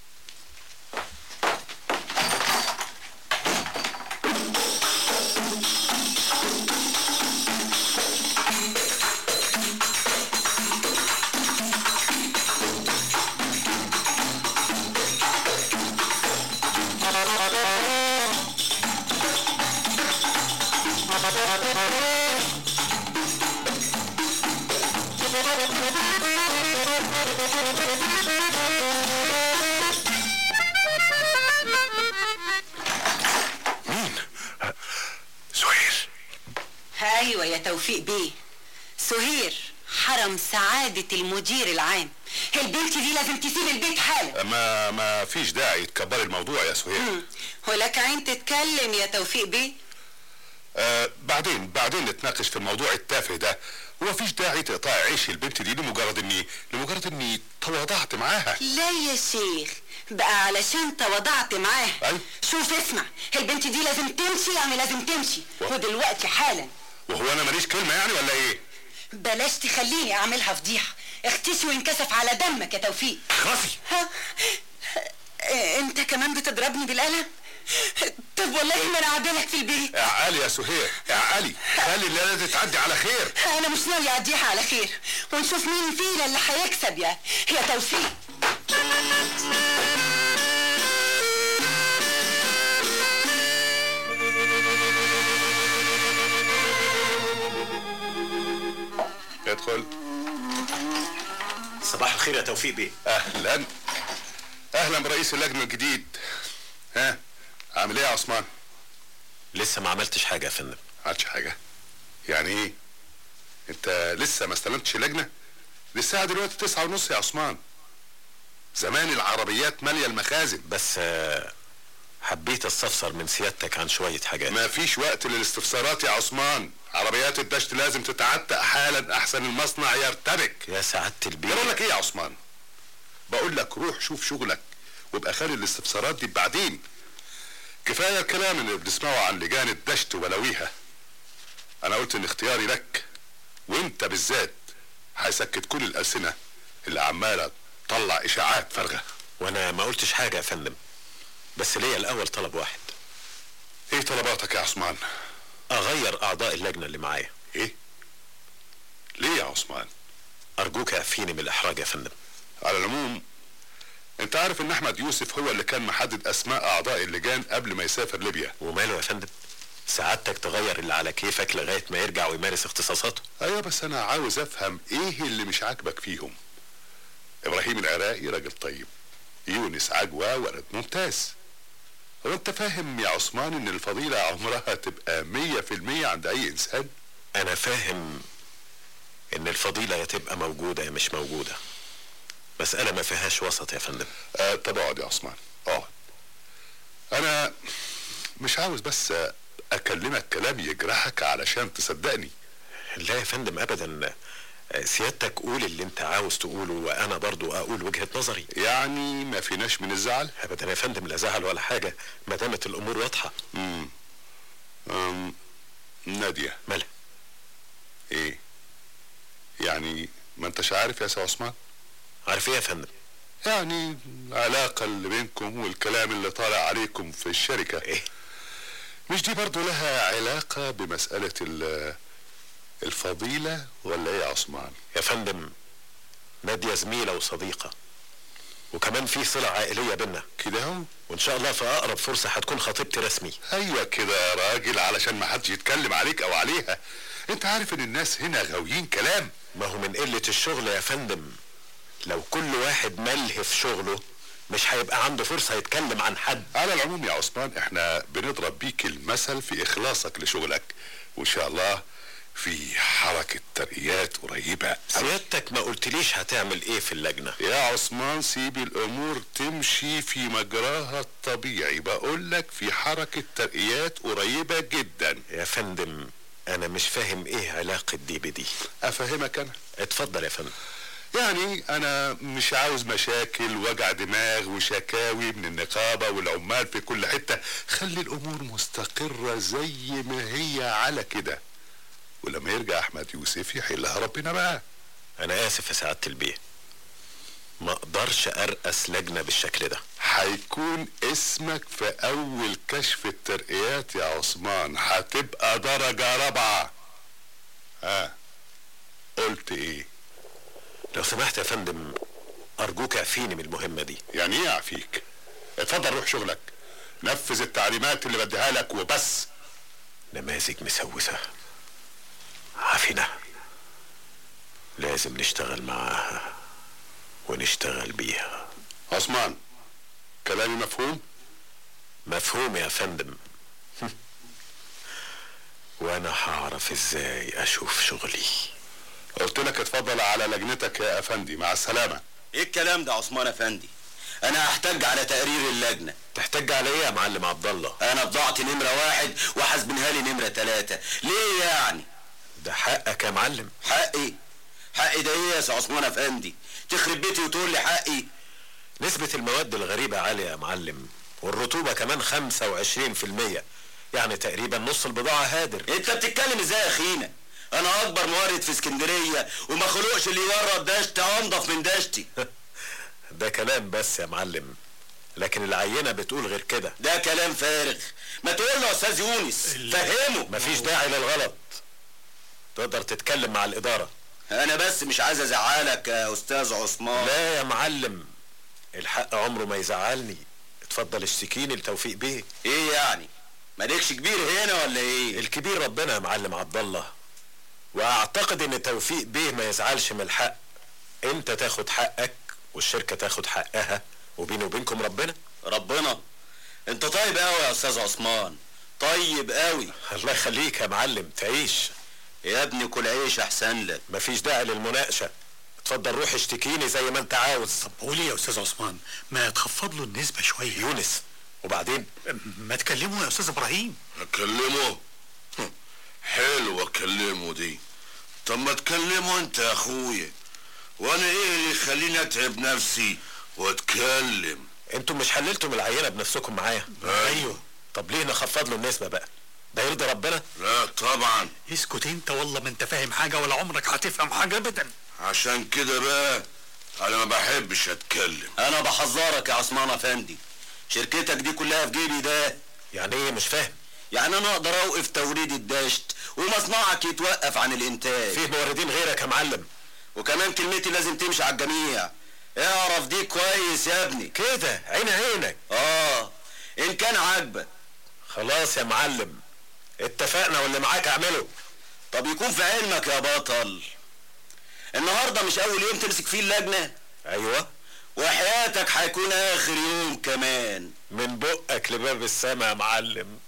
S10: سهير
S9: ايوه يا توفيق بيه سهير حرم سعادة المدير العام البنت دي لازم تسيب البيت حالا
S10: ما ما فيش داعي تكبري الموضوع يا سهير
S9: ولك عين تتكلم يا توفيق بيه
S10: آه بعدين بعدين نتناقش في الموضوع التافه ده ومفيش داعي تقطعي عيش البنت دي لمجرد اني لمجرد اني تواضعت معاها
S9: لا يا شيخ بقى علشان تواضعت معاه
S10: أيوة.
S9: شوف اسمع البنت دي لازم تمشي يعني لازم تمشي
S10: و-
S9: ودلوقتي حالا
S10: وهو انا ماليش كلمه يعني ولا ايه
S9: بلاش تخليني اعملها فضيحه اختشي وانكسف على دمك يا توفيق
S7: خافي
S9: ها إيه، انت كمان بتضربني بالقلم طب والله ما انا عدلك في البيت
S10: اعقلي يا سهير اعقلي خلي الليله دي تعدي على خير
S9: انا مش ناوي اعديها على خير ونشوف مين فينا اللي هيكسب يعني هي توفيق
S10: ادخل
S7: صباح الخير يا توفيق بيه
S10: اهلا اهلا برئيس اللجنه الجديد ها عامل ايه يا عثمان
S7: لسه ما عملتش حاجه يا فندم
S10: ما عادش حاجه يعني ايه انت لسه ما استلمتش لجنه دي الساعه دلوقتي تسعة ونص يا عثمان زمان العربيات ماليه المخازن
S7: بس آه، حبيت استفسر من سيادتك عن شويه حاجات
S10: ما فيش وقت للاستفسارات يا عثمان عربيات الدشت لازم تتعتق حالا احسن المصنع يرتبك
S7: يا سعاده البيه
S10: بقول لك ايه يا عثمان بقول لك روح شوف شغلك وابقى خلي الاستفسارات دي بعدين كفايه الكلام اللي بنسمعه عن لجان الدشت وبلاويها انا قلت ان اختياري لك وانت بالذات هيسكت كل الالسنه اللي عماله تطلع اشاعات فارغه
S7: وانا ما قلتش حاجه يا فندم بس ليا الاول طلب واحد
S10: ايه طلباتك يا عثمان
S7: اغير اعضاء اللجنه اللي معايا
S10: ايه ليه يا عثمان
S7: ارجوك اعفيني من الاحراج يا فندم
S10: على العموم انت عارف ان احمد يوسف هو اللي كان محدد اسماء اعضاء اللجان قبل ما يسافر ليبيا
S7: وماله يا فندم سعادتك تغير اللي على كيفك لغايه ما يرجع ويمارس اختصاصاته
S10: ايوه بس انا عاوز افهم ايه اللي مش عاجبك فيهم ابراهيم العراقي راجل طيب يونس عجوة ولد ممتاز هو انت فاهم يا عثمان ان الفضيلة عمرها تبقى مية في المية عند اي انسان
S7: انا فاهم ان الفضيله يا تبقى موجوده يا مش موجوده مساله ما فيهاش وسط يا فندم
S10: آه طب اقعد يا عثمان اقعد انا مش عاوز بس اكلمك كلام يجرحك علشان تصدقني
S7: لا يا فندم ابدا سيادتك قول اللي انت عاوز تقوله وانا برضو اقول وجهه نظري
S10: يعني ما فيناش من الزعل
S7: ابدا يا فندم لا زعل ولا حاجه ما دامت الامور واضحه
S10: امم أم، ناديه
S7: مالها
S10: ايه يعني ما انتش عارف يا سي عثمان
S7: عارف ايه يا فندم
S10: يعني العلاقة اللي بينكم والكلام اللي طالع عليكم في الشركة
S7: ايه
S10: مش دي برضو لها علاقة بمسألة ال- الفضيلة ولا ايه يا عثمان
S7: يا فندم ناديه زميله وصديقه وكمان في صله عائليه بينا
S10: كده اهو
S7: وان شاء الله في اقرب فرصه هتكون خطيبتي رسمي
S10: ايوه كده يا راجل علشان ما حدش يتكلم عليك او عليها انت عارف ان الناس هنا غاويين كلام
S7: ما هو من قله الشغل يا فندم لو كل واحد ملهي في شغله مش هيبقى عنده فرصه يتكلم عن حد
S10: على العموم يا عثمان احنا بنضرب بيك المثل في اخلاصك لشغلك وان شاء الله في حركة ترقيات قريبة أوي.
S7: سيادتك ما قلتليش هتعمل ايه في اللجنه
S10: يا عثمان سيب الامور تمشي في مجراها الطبيعي بقول لك في حركة ترقيات قريبة جدا
S7: يا فندم انا مش فاهم ايه علاقه دي بدي
S10: افهمك انا
S7: اتفضل يا فندم
S10: يعني انا مش عاوز مشاكل وجع دماغ وشكاوي من النقابة والعمال في كل حتة خلي الامور مستقرة زي ما هي على كده ولما يرجع احمد يوسف يحلها ربنا بقى
S7: انا اسف يا سعاده البيه ما اقدرش ارأس لجنه بالشكل ده
S10: هيكون اسمك في اول كشف الترقيات يا عثمان هتبقى درجة رابعة ها قلت ايه
S7: لو سمحت يا فندم ارجوك اعفيني من المهمه دي
S10: يعني ايه اعفيك اتفضل روح شغلك نفذ التعليمات اللي بديها لك وبس
S7: نماذج مسوسه عفنه لازم نشتغل معاها ونشتغل بيها
S10: عثمان كلامي مفهوم
S7: مفهوم يا فندم وانا هعرف ازاي اشوف شغلي
S10: قلت لك اتفضل على لجنتك يا افندي مع السلامة
S11: ايه الكلام ده يا عثمان افندي انا هحتاج على تقرير اللجنه
S7: تحتاج على ايه يا معلم عبد الله
S11: انا بضاعتي نمره واحد وحاسبينها لي نمره ثلاثه ليه يعني
S7: ده حقك يا معلم
S11: حقي حقي ده ايه يا سي عثمان افندي تخرب بيتي وتقول لي حقي
S7: نسبة المواد الغريبة عالية يا معلم والرطوبة كمان 25% يعني تقريبا نص البضاعة هادر
S11: انت بتتكلم ازاي يا اخينا انا اكبر مورد في اسكندريه وما خلقش اللي يورد دشت انضف من دشتي
S7: ده كلام بس يا معلم لكن العينه بتقول غير كده
S11: ده كلام فارغ ما تقول له يا استاذ يونس فهمه
S7: مفيش داعي للغلط تقدر تتكلم مع الاداره
S11: انا بس مش عايز ازعلك يا استاذ عثمان
S7: لا يا معلم الحق عمره ما يزعلني اتفضل اشتكيني لتوفيق بيه
S11: ايه يعني مالكش كبير هنا ولا ايه
S7: الكبير ربنا يا معلم عبد الله واعتقد ان توفيق بيه ما يزعلش من الحق انت تاخد حقك والشركه تاخد حقها وبيني وبينكم ربنا
S11: ربنا انت طيب قوي يا استاذ عثمان طيب قوي
S7: الله يخليك يا معلم تعيش
S11: يا ابني كل عيش احسن لك
S7: مفيش داعي للمناقشه اتفضل روح اشتكيني زي ما انت عاوز
S13: طب قول يا استاذ عثمان ما تخفض له النسبه شويه
S7: يونس وبعدين
S13: ما تكلمه يا استاذ ابراهيم
S12: اكلمه حلوه اكلمه دي طب ما تكلمه انت يا اخويا وانا ايه اللي يخليني اتعب نفسي واتكلم
S7: انتوا مش حللتم العينه بنفسكم معايا
S12: ايوه
S7: طب ليه نخفض له النسبه بقى ده يرضي ربنا
S12: لا طبعا
S13: اسكت انت والله ما انت فاهم حاجه ولا عمرك هتفهم حاجه ابدا
S12: عشان كده بقى انا ما بحبش اتكلم
S11: انا بحذرك يا عثمان افندي شركتك دي كلها في جيبي ده
S7: يعني ايه مش فاهم
S11: يعني انا اقدر اوقف توريد الدشت ومصنعك يتوقف عن الانتاج
S7: فيه موردين غيرك يا معلم
S11: وكمان كلمتي لازم تمشي على الجميع اعرف دي كويس يا ابني
S7: كده عين عينك
S11: اه ان كان عاجبك
S7: خلاص يا معلم اتفقنا واللي معاك اعمله
S11: طب يكون في علمك يا بطل النهارده مش اول يوم تمسك فيه اللجنه
S7: ايوه
S11: وحياتك هيكون اخر يوم كمان
S7: من بقك لباب السما يا معلم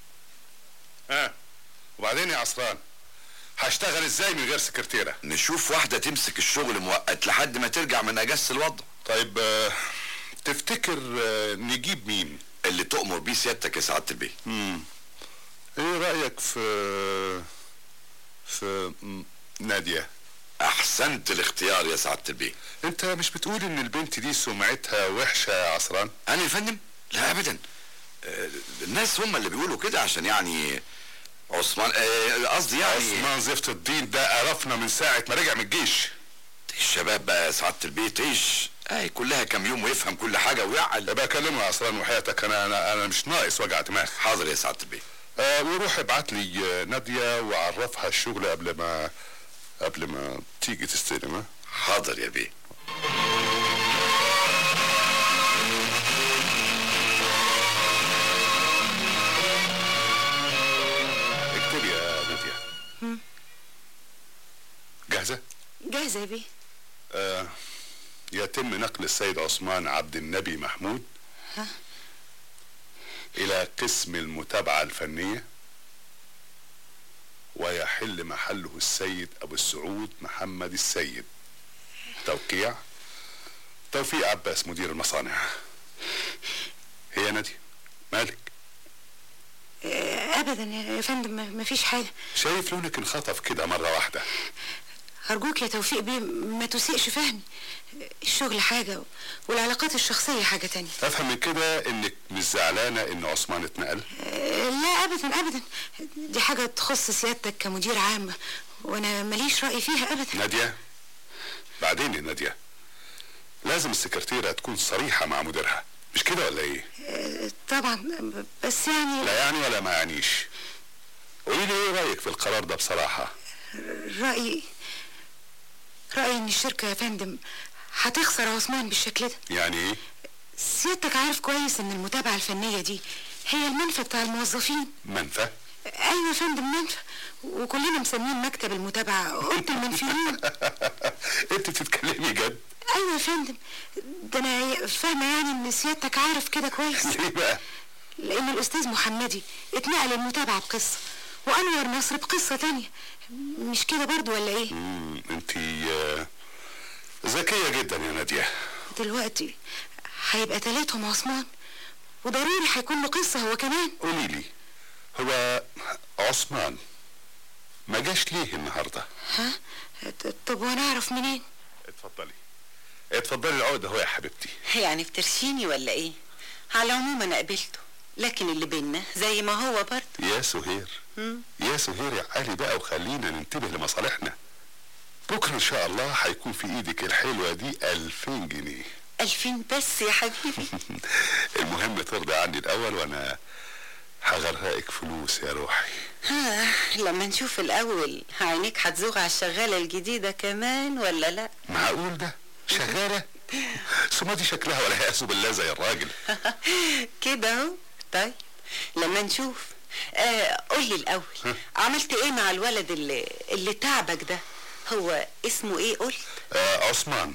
S14: ها وبعدين يا عصران هشتغل ازاي من غير سكرتيره
S12: نشوف واحده تمسك الشغل مؤقت لحد ما ترجع من اجازه الوضع
S14: طيب آه، تفتكر آه، نجيب مين
S12: اللي تؤمر بيه سيادتك يا سعاده البيه
S14: مم. ايه رايك في في م- ناديه
S12: احسنت الاختيار يا سعاده البيه
S14: انت مش بتقول ان البنت دي سمعتها وحشه يا عصران
S12: انا يا فندم لا ابدا آه، الناس هم اللي بيقولوا كده عشان يعني عثمان آه، قصدي يعني
S14: عثمان زفت الدين ده قرفنا من ساعه ما رجع من الجيش
S12: الشباب بقى يا سعاده البيه تعيش اي كلها كام يوم ويفهم كل حاجه ويعقل
S14: يبقى كلمه يا عصران وحياتك انا انا انا مش ناقص وجع دماغ
S12: حاضر يا سعاده البيه
S14: آه وروح ابعت لي آه، ناديه وعرفها الشغل قبل ما قبل ما تيجي تستلم ها؟
S12: حاضر يا بيه
S14: اكتبي يا ناديه
S15: مم.
S14: جاهزه
S15: جاهزة يا بيه
S14: آه يتم نقل السيد عثمان عبد النبي محمود
S15: ها؟
S14: إلى قسم المتابعة الفنية ويحل محله السيد أبو السعود محمد السيد توقيع توفيق عباس مدير المصانع هي نادي مالك
S15: آه، ابدا يا فندم ما- ما فيش حاجة
S14: شايف لونك انخطف كده مرة واحدة
S15: ارجوك يا توفيق بيه ما تسيئش فهمي الشغل حاجة والعلاقات الشخصية حاجة تانية
S14: افهم من كده انك مش زعلانة ان عثمان اتنقل
S15: آه، لا ابدا ابدا دي حاجة تخص سيادتك كمدير عام وانا ماليش رأي فيها ابدا
S14: نادية بعدين يا نادية لازم السكرتيرة تكون صريحة مع مديرها مش كده ولا ايه؟
S15: آه، طبعا بس يعني
S14: لا يعني ولا ما يعنيش قولي لي ايه رأيك في القرار ده بصراحة؟
S15: رأيي رأيي ان الشركة يا فندم هتخسر عثمان بالشكل ده
S14: يعني ايه؟
S15: سيادتك عارف كويس ان المتابعة الفنية دي هي المنفى بتاع الموظفين
S14: منفى؟
S15: ايوه يا فندم منفى وكلنا مسمين مكتب المتابعة اوضة المنفيين
S14: انت بتتكلمي جد؟
S15: ايوه يا فندم ده انا فاهمة يعني ان سيادتك عارف كده كويس
S14: ليه بقى؟
S15: لان الاستاذ محمدي اتنقل المتابعة بقصة وانور نصر بقصة تانية مش كده برضو ولا ايه
S14: مم، انت آه، ذكية جدا يا نادية
S15: دلوقتي هيبقى تلاتهم عثمان وضروري هيكون له قصة هو كمان
S14: قولي لي هو عثمان ما جاش ليه النهارده؟
S15: ها ط- طب وانا اعرف منين
S14: اتفضلي اتفضلي العقد اهو يا حبيبتي
S9: يعني بترشيني ولا ايه على العموم انا قبلته لكن اللي بينا زي ما هو برضه
S14: يا سهير يا سهير يا علي بقى وخلينا ننتبه لمصالحنا بكره ان شاء الله هيكون في ايدك الحلوه دي 2000 جنيه
S9: ألفين بس يا حبيبي
S14: المهم ترضى عني الاول وانا هغرقك فلوس يا روحي
S9: ها لما نشوف الأول عينيك هتزوغ على الشغالة الجديدة كمان ولا لا
S14: معقول ده شغالة ثم دي شكلها ولا يأسوا بالله زي الراجل
S9: كده اهو طيب لما نشوف آه قولي الأول عملت ايه مع الولد اللي, اللي تعبك ده هو اسمه ايه قلت
S14: آه عثمان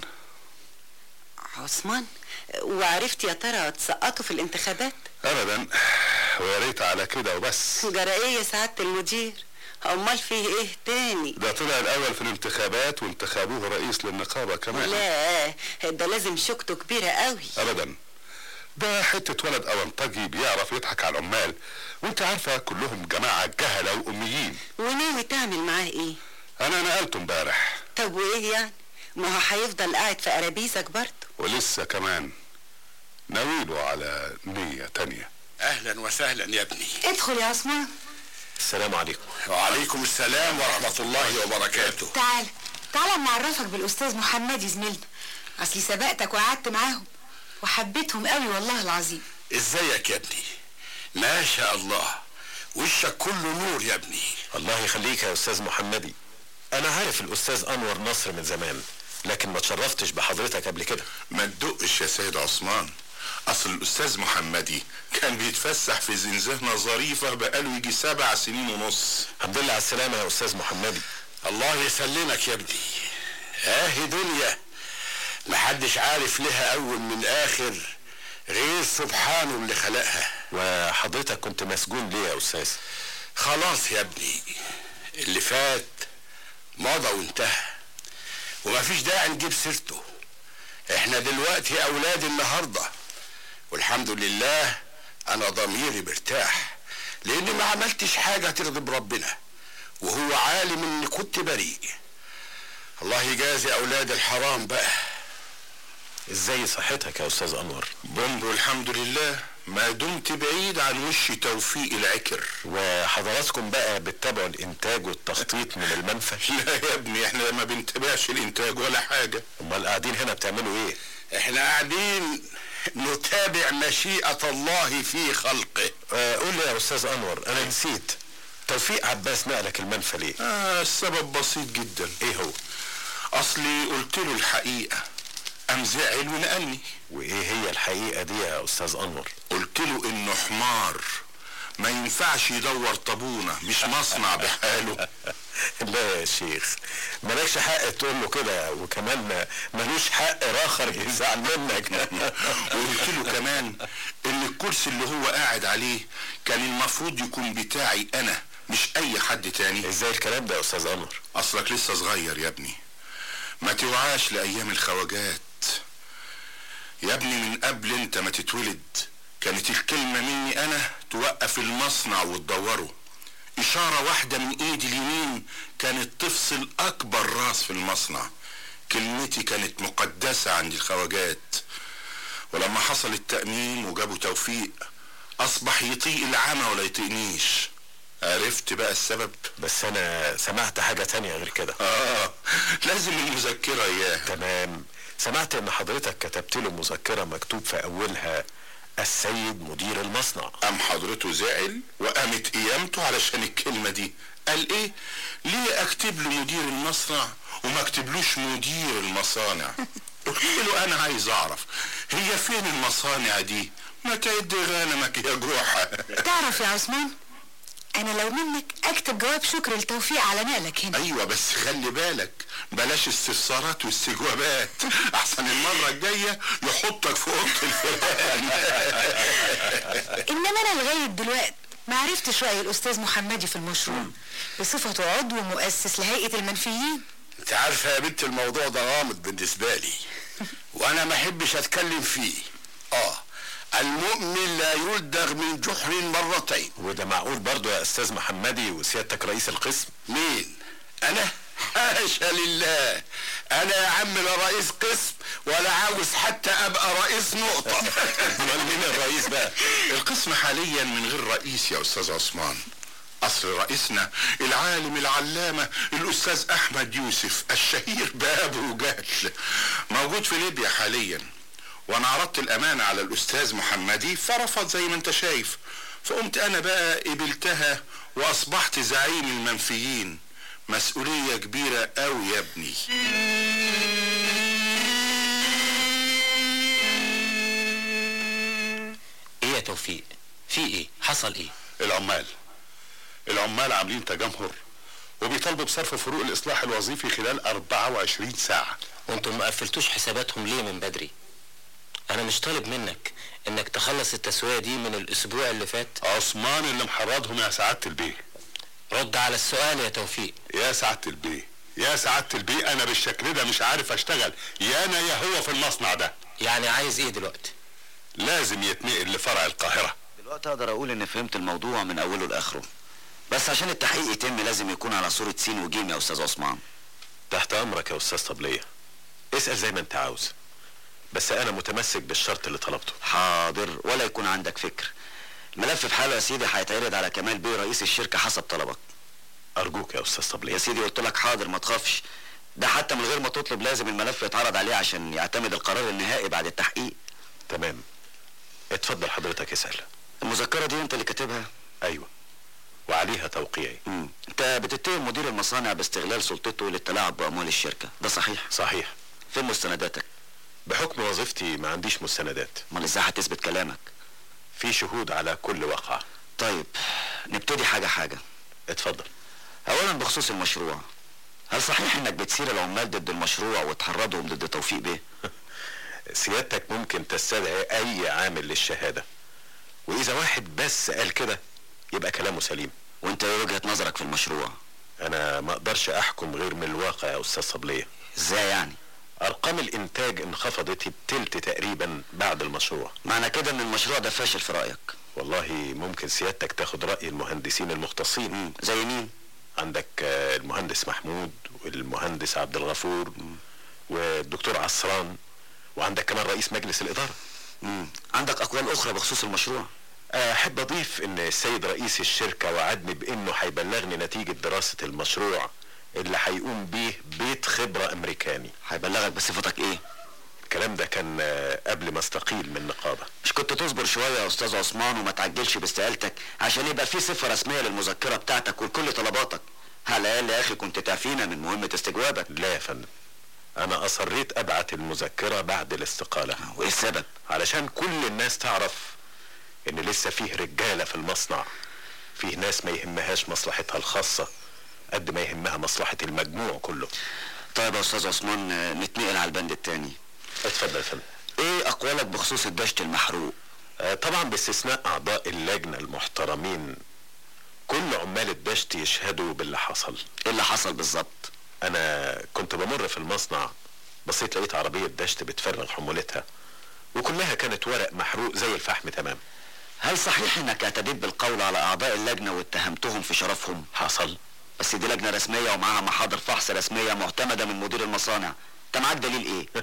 S9: عثمان وعرفت يا ترى تسقطوا في الانتخابات
S14: ابدا ويا ريت على كده وبس
S9: جرى ايه يا سعادة المدير امال فيه ايه تاني
S14: ده طلع الاول في الانتخابات وانتخبوه رئيس للنقابه كمان
S9: لا ده لازم شوكته كبيرة قوي
S14: ابدا ده حتة ولد أونطجي بيعرف يضحك على العمال وانت عارفة كلهم جماعة جهلة وأميين
S9: وناوي تعمل معاه ايه
S14: أنا نقلته امبارح
S9: طب وايه يعني ما هو هيفضل قاعد في قرابيزك برضه
S14: ولسه كمان ناويله على نية تانية
S12: اهلا وسهلا يا ابني
S15: ادخل يا عثمان
S7: السلام عليكم
S12: وعليكم السلام ورحمة الله وبركاته
S15: تعال تعال اما اعرفك بالاستاذ محمدي زميلنا اصلي سبقتك وقعدت معاهم وحبيتهم قوي والله العظيم
S12: ازيك يا ابني ما شاء الله وشك كله نور يا ابني
S7: الله يخليك يا استاذ محمدي انا عارف الاستاذ انور نصر من زمان لكن ما تشرفتش بحضرتك قبل كده
S12: ما تدقش يا سيد عثمان اصل الاستاذ محمدي كان بيتفسح في زنزانة ظريفة بقاله يجي سبع سنين ونص
S7: الحمد لله على السلامة يا استاذ محمدي
S12: الله يسلمك يا ابني اهي دنيا محدش عارف لها اول من اخر غير سبحانه اللي خلقها
S7: وحضرتك كنت مسجون ليه يا استاذ
S12: خلاص يا ابني اللي فات مضى وانتهى ومفيش داعي نجيب سيرته احنا دلوقتي اولاد النهارده والحمد لله انا ضميري مرتاح لاني ما عملتش حاجه تغضب ربنا وهو عالم اني كنت بريء الله يجازي اولاد الحرام بقى
S7: ازاي صحتك يا استاذ انور
S12: بومب الحمد لله ما دمت بعيد عن وش توفيق العكر
S7: وحضراتكم بقى بتتابعوا الانتاج والتخطيط من المنفى
S12: لا يا ابني احنا ما بنتابعش الانتاج ولا حاجه
S7: امال قاعدين هنا بتعملوا ايه
S12: احنا قاعدين نتابع مشيئة الله في خلقه
S7: آه قول لي يا استاذ انور انا نسيت توفيق عباس نقلك المنفى ليه
S12: آه السبب بسيط جدا
S7: ايه هو
S12: اصلي قلت له الحقيقة قام زعل ونقلني
S7: وايه هي الحقيقة دي يا استاذ انور
S12: قلت له انه حمار ما ينفعش يدور طابونة مش مصنع بحاله
S7: لا يا شيخ مالكش حق تقول له كده وكمان ملوش حق راخر يزعل منك
S12: وقلت له كمان ان الكرسي اللي هو قاعد عليه كان المفروض يكون بتاعي انا مش اي حد تاني
S7: ازاي الكلام ده يا استاذ انور
S12: اصلك لسه صغير يا ابني ما توعاش لايام الخواجات يا ابني من قبل انت ما تتولد كانت الكلمة مني انا توقف المصنع وتدوره اشارة واحدة من ايدي اليمين كانت تفصل اكبر راس في المصنع كلمتي كانت مقدسة عند الخواجات ولما حصل التأمين وجابوا توفيق اصبح يطيق العمى ولا يطيقنيش عرفت بقى السبب
S7: بس انا سمعت حاجة تانية غير كده
S12: اه لازم المذكرة اياها
S7: تمام سمعت ان حضرتك كتبت له مذكرة مكتوب في اولها السيد مدير المصنع
S12: قام حضرته زعل وقامت قيامته علشان الكلمة دي قال ايه ليه اكتب له مدير المصنع وما اكتبلوش مدير المصانع قلت له انا عايز اعرف هي فين المصانع دي ما تعد غنمك يا جروحة
S15: تعرف يا عثمان انا لو منك اكتب جواب شكر لتوفيق على نقلك هنا
S12: ايوه بس خلي بالك بلاش استفسارات واستجوابات احسن المرة الجاية يحطك في اوضة الفيران
S15: انما انا لغايه دلوقتي ما عرفتش راي الاستاذ محمدي في المشروع بصفته عضو مؤسس لهيئه المنفيين
S12: انت عارفة يا بنت الموضوع ده غامض بالنسبة لي وانا ما احبش اتكلم فيه اه المؤمن لا يلدغ من جحر مرتين
S7: وده معقول برضه يا استاذ محمدي وسيادتك رئيس القسم
S12: مين انا حاشا لله انا يا عم لا رئيس قسم ولا عاوز حتى ابقى رئيس نقطة
S7: امال مين الرئيس بقى
S12: القسم حاليا من غير رئيس يا استاذ عثمان اصل رئيسنا العالم العلامة الاستاذ احمد يوسف الشهير بابو جهل موجود في ليبيا حاليا وانا عرضت الامانة على الاستاذ محمدي فرفض زي ما انت شايف فقمت انا بقى قبلتها واصبحت زعيم المنفيين مسؤولية كبيرة قوي يا ابني
S11: ايه يا توفيق في ايه حصل ايه
S14: العمال العمال عاملين تجمهر وبيطالبوا بصرف فروق الاصلاح الوظيفي خلال 24 ساعة
S11: وانتم ما قفلتوش حساباتهم ليه من بدري انا مش طالب منك انك تخلص التسوية دي من الاسبوع اللي فات
S14: عثمان اللي محرضهم يا سعادة البيه
S11: رد على السؤال يا توفيق
S14: يا سعادة البيه يا سعادة البيه انا بالشكل ده مش عارف اشتغل يا انا يا هو في المصنع ده
S11: يعني عايز ايه دلوقتي
S14: لازم يتنقل لفرع القاهرة
S16: دلوقتي اقدر اقول ان فهمت الموضوع من اوله لاخره بس عشان التحقيق يتم لازم يكون على صورة سين وجيم يا استاذ عثمان
S7: تحت امرك يا استاذ طبلية اسأل زي ما انت عاوز بس انا متمسك بالشرط اللي طلبته
S16: حاضر ولا يكون عندك فكر الملف في حاله يا سيدي هيتعرض على كمال بيه رئيس الشركة حسب طلبك
S7: ارجوك يا استاذ طبلية
S16: يا سيدي قلت لك حاضر ما تخافش ده حتى من غير ما تطلب لازم الملف يتعرض عليه عشان يعتمد القرار النهائي بعد التحقيق
S7: تمام اتفضل حضرتك اسأل
S16: المذكرة دي انت اللي كاتبها
S7: ايوه وعليها توقيعي
S16: مم. انت بتتهم مدير المصانع باستغلال سلطته للتلاعب باموال الشركة ده صحيح
S7: صحيح
S16: فين مستنداتك
S7: بحكم وظيفتي ما عنديش مستندات
S16: امال ازاي هتثبت كلامك
S7: في شهود على كل واقعة
S16: طيب نبتدي حاجة حاجة
S7: اتفضل
S16: اولا بخصوص المشروع هل صحيح انك بتسير العمال ضد المشروع وتحرضهم ضد توفيق بيه
S7: سيادتك ممكن تستدعي اي عامل للشهادة واذا واحد بس قال كده يبقى كلامه سليم
S16: وانت ايه وجهة نظرك في المشروع
S7: انا ما اقدرش احكم غير من الواقع يا استاذ صبلية
S16: ازاي يعني
S7: ارقام الانتاج انخفضت التلت تقريبا بعد المشروع
S16: معنى كده ان المشروع ده فاشل في رايك
S7: والله ممكن سيادتك تاخد راي المهندسين المختصين
S16: مم. زي مين
S7: عندك آه، المهندس محمود والمهندس عبد الغفور والدكتور عصران وعندك كمان رئيس مجلس الاداره
S16: مم. عندك اقوال اخرى بخصوص المشروع
S7: احب اضيف ان السيد رئيس الشركه وعدني بانه هيبلغني نتيجه دراسه المشروع اللي هيقوم بيه بيت خبره امريكاني
S16: هيبلغك بصفتك ايه
S7: الكلام ده كان آه، قبل ما استقيل من النقابه
S16: مش كنت تصبر شويه يا استاذ عثمان وما تعجلش باستقالتك عشان يبقى في صفه رسميه للمذكره بتاعتك ولكل طلباتك على الاقل يا اخي كنت تعفينا من مهمه استجوابك
S7: لا يا فندم انا اصريت ابعت المذكره بعد الاستقاله
S16: وايه السبب
S7: علشان كل الناس تعرف ان لسه فيه رجاله في المصنع فيه ناس ما يهمهاش مصلحتها الخاصه قد ما يهمها مصلحه المجموع كله
S16: طيب يا استاذ عثمان آه، نتنقل على البند التاني
S7: اتفضل يا فندم
S16: ايه اقوالك بخصوص الدشت المحروق
S7: آه، طبعا باستثناء اعضاء اللجنه المحترمين كل عمال الدشت يشهدوا باللي حصل
S16: ايه اللي حصل بالظبط
S7: انا كنت بمر في المصنع بصيت لقيت عربيه دشت بتفرغ حمولتها وكلها كانت ورق محروق زي الفحم تمام
S16: هل صحيح انك اعتديت بالقول على اعضاء اللجنه واتهمتهم في شرفهم
S7: حصل
S16: بس دي لجنه رسميه ومعاها محاضر فحص رسميه معتمده من مدير المصانع انت معاك دليل ايه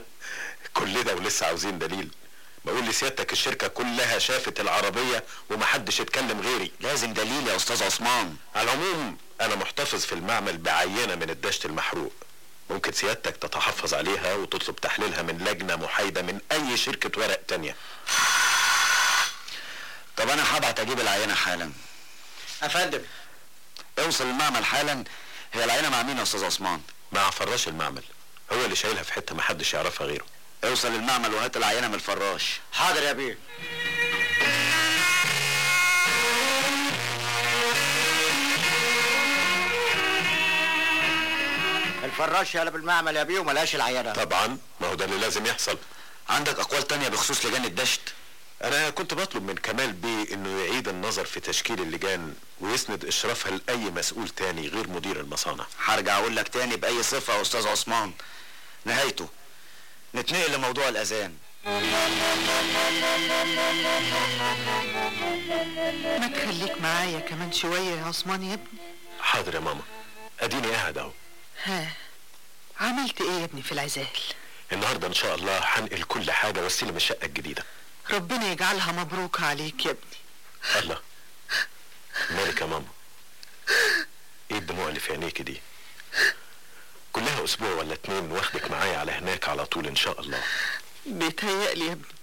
S7: كل ده ولسه عاوزين دليل بقول لسيادتك الشركة كلها شافت العربية ومحدش اتكلم غيري
S16: لازم دليل يا استاذ عثمان
S7: على العموم انا محتفظ في المعمل بعينة من الدشت المحروق ممكن سيادتك تتحفظ عليها وتطلب تحليلها من لجنة محايدة من اي شركة ورق تانية
S16: طب انا هبعت اجيب العينه حالا
S11: افندم
S16: اوصل المعمل حالا هي العينه مع مين يا استاذ عثمان
S7: مع فراش المعمل هو اللي شايلها في حتة محدش يعرفها غيره
S16: اوصل المعمل وهات العينه من الفراش
S11: حاضر يا بيه الفراش يقلب المعمل يا بيه وملقاش العينه
S7: طبعا ما هو ده اللي لازم يحصل
S16: عندك اقوال تانية بخصوص لجان الدشت
S7: انا كنت بطلب من كمال بيه انه يعيد النظر في تشكيل اللجان ويسند اشرافها لاي مسؤول تاني غير مدير المصانع
S16: هرجع اقول لك تاني باي صفه يا استاذ عثمان نهايته نتنقل لموضوع الاذان
S8: ما تخليك معايا كمان شوية يا عثمان يا ابني
S7: حاضر يا ماما اديني قاعد اهو
S8: ها عملت ايه يا ابني في العزال
S7: النهارده ان شاء الله هنقل كل حاجه واستلم الشقه الجديده
S8: ربنا يجعلها مبروك عليك يا ابني
S7: الله مالك يا ماما ايه الدموع اللي في عينيك دي كلها اسبوع ولا اتنين واخدك معايا على هناك على طول ان شاء الله
S8: بيتهيألي يا ابني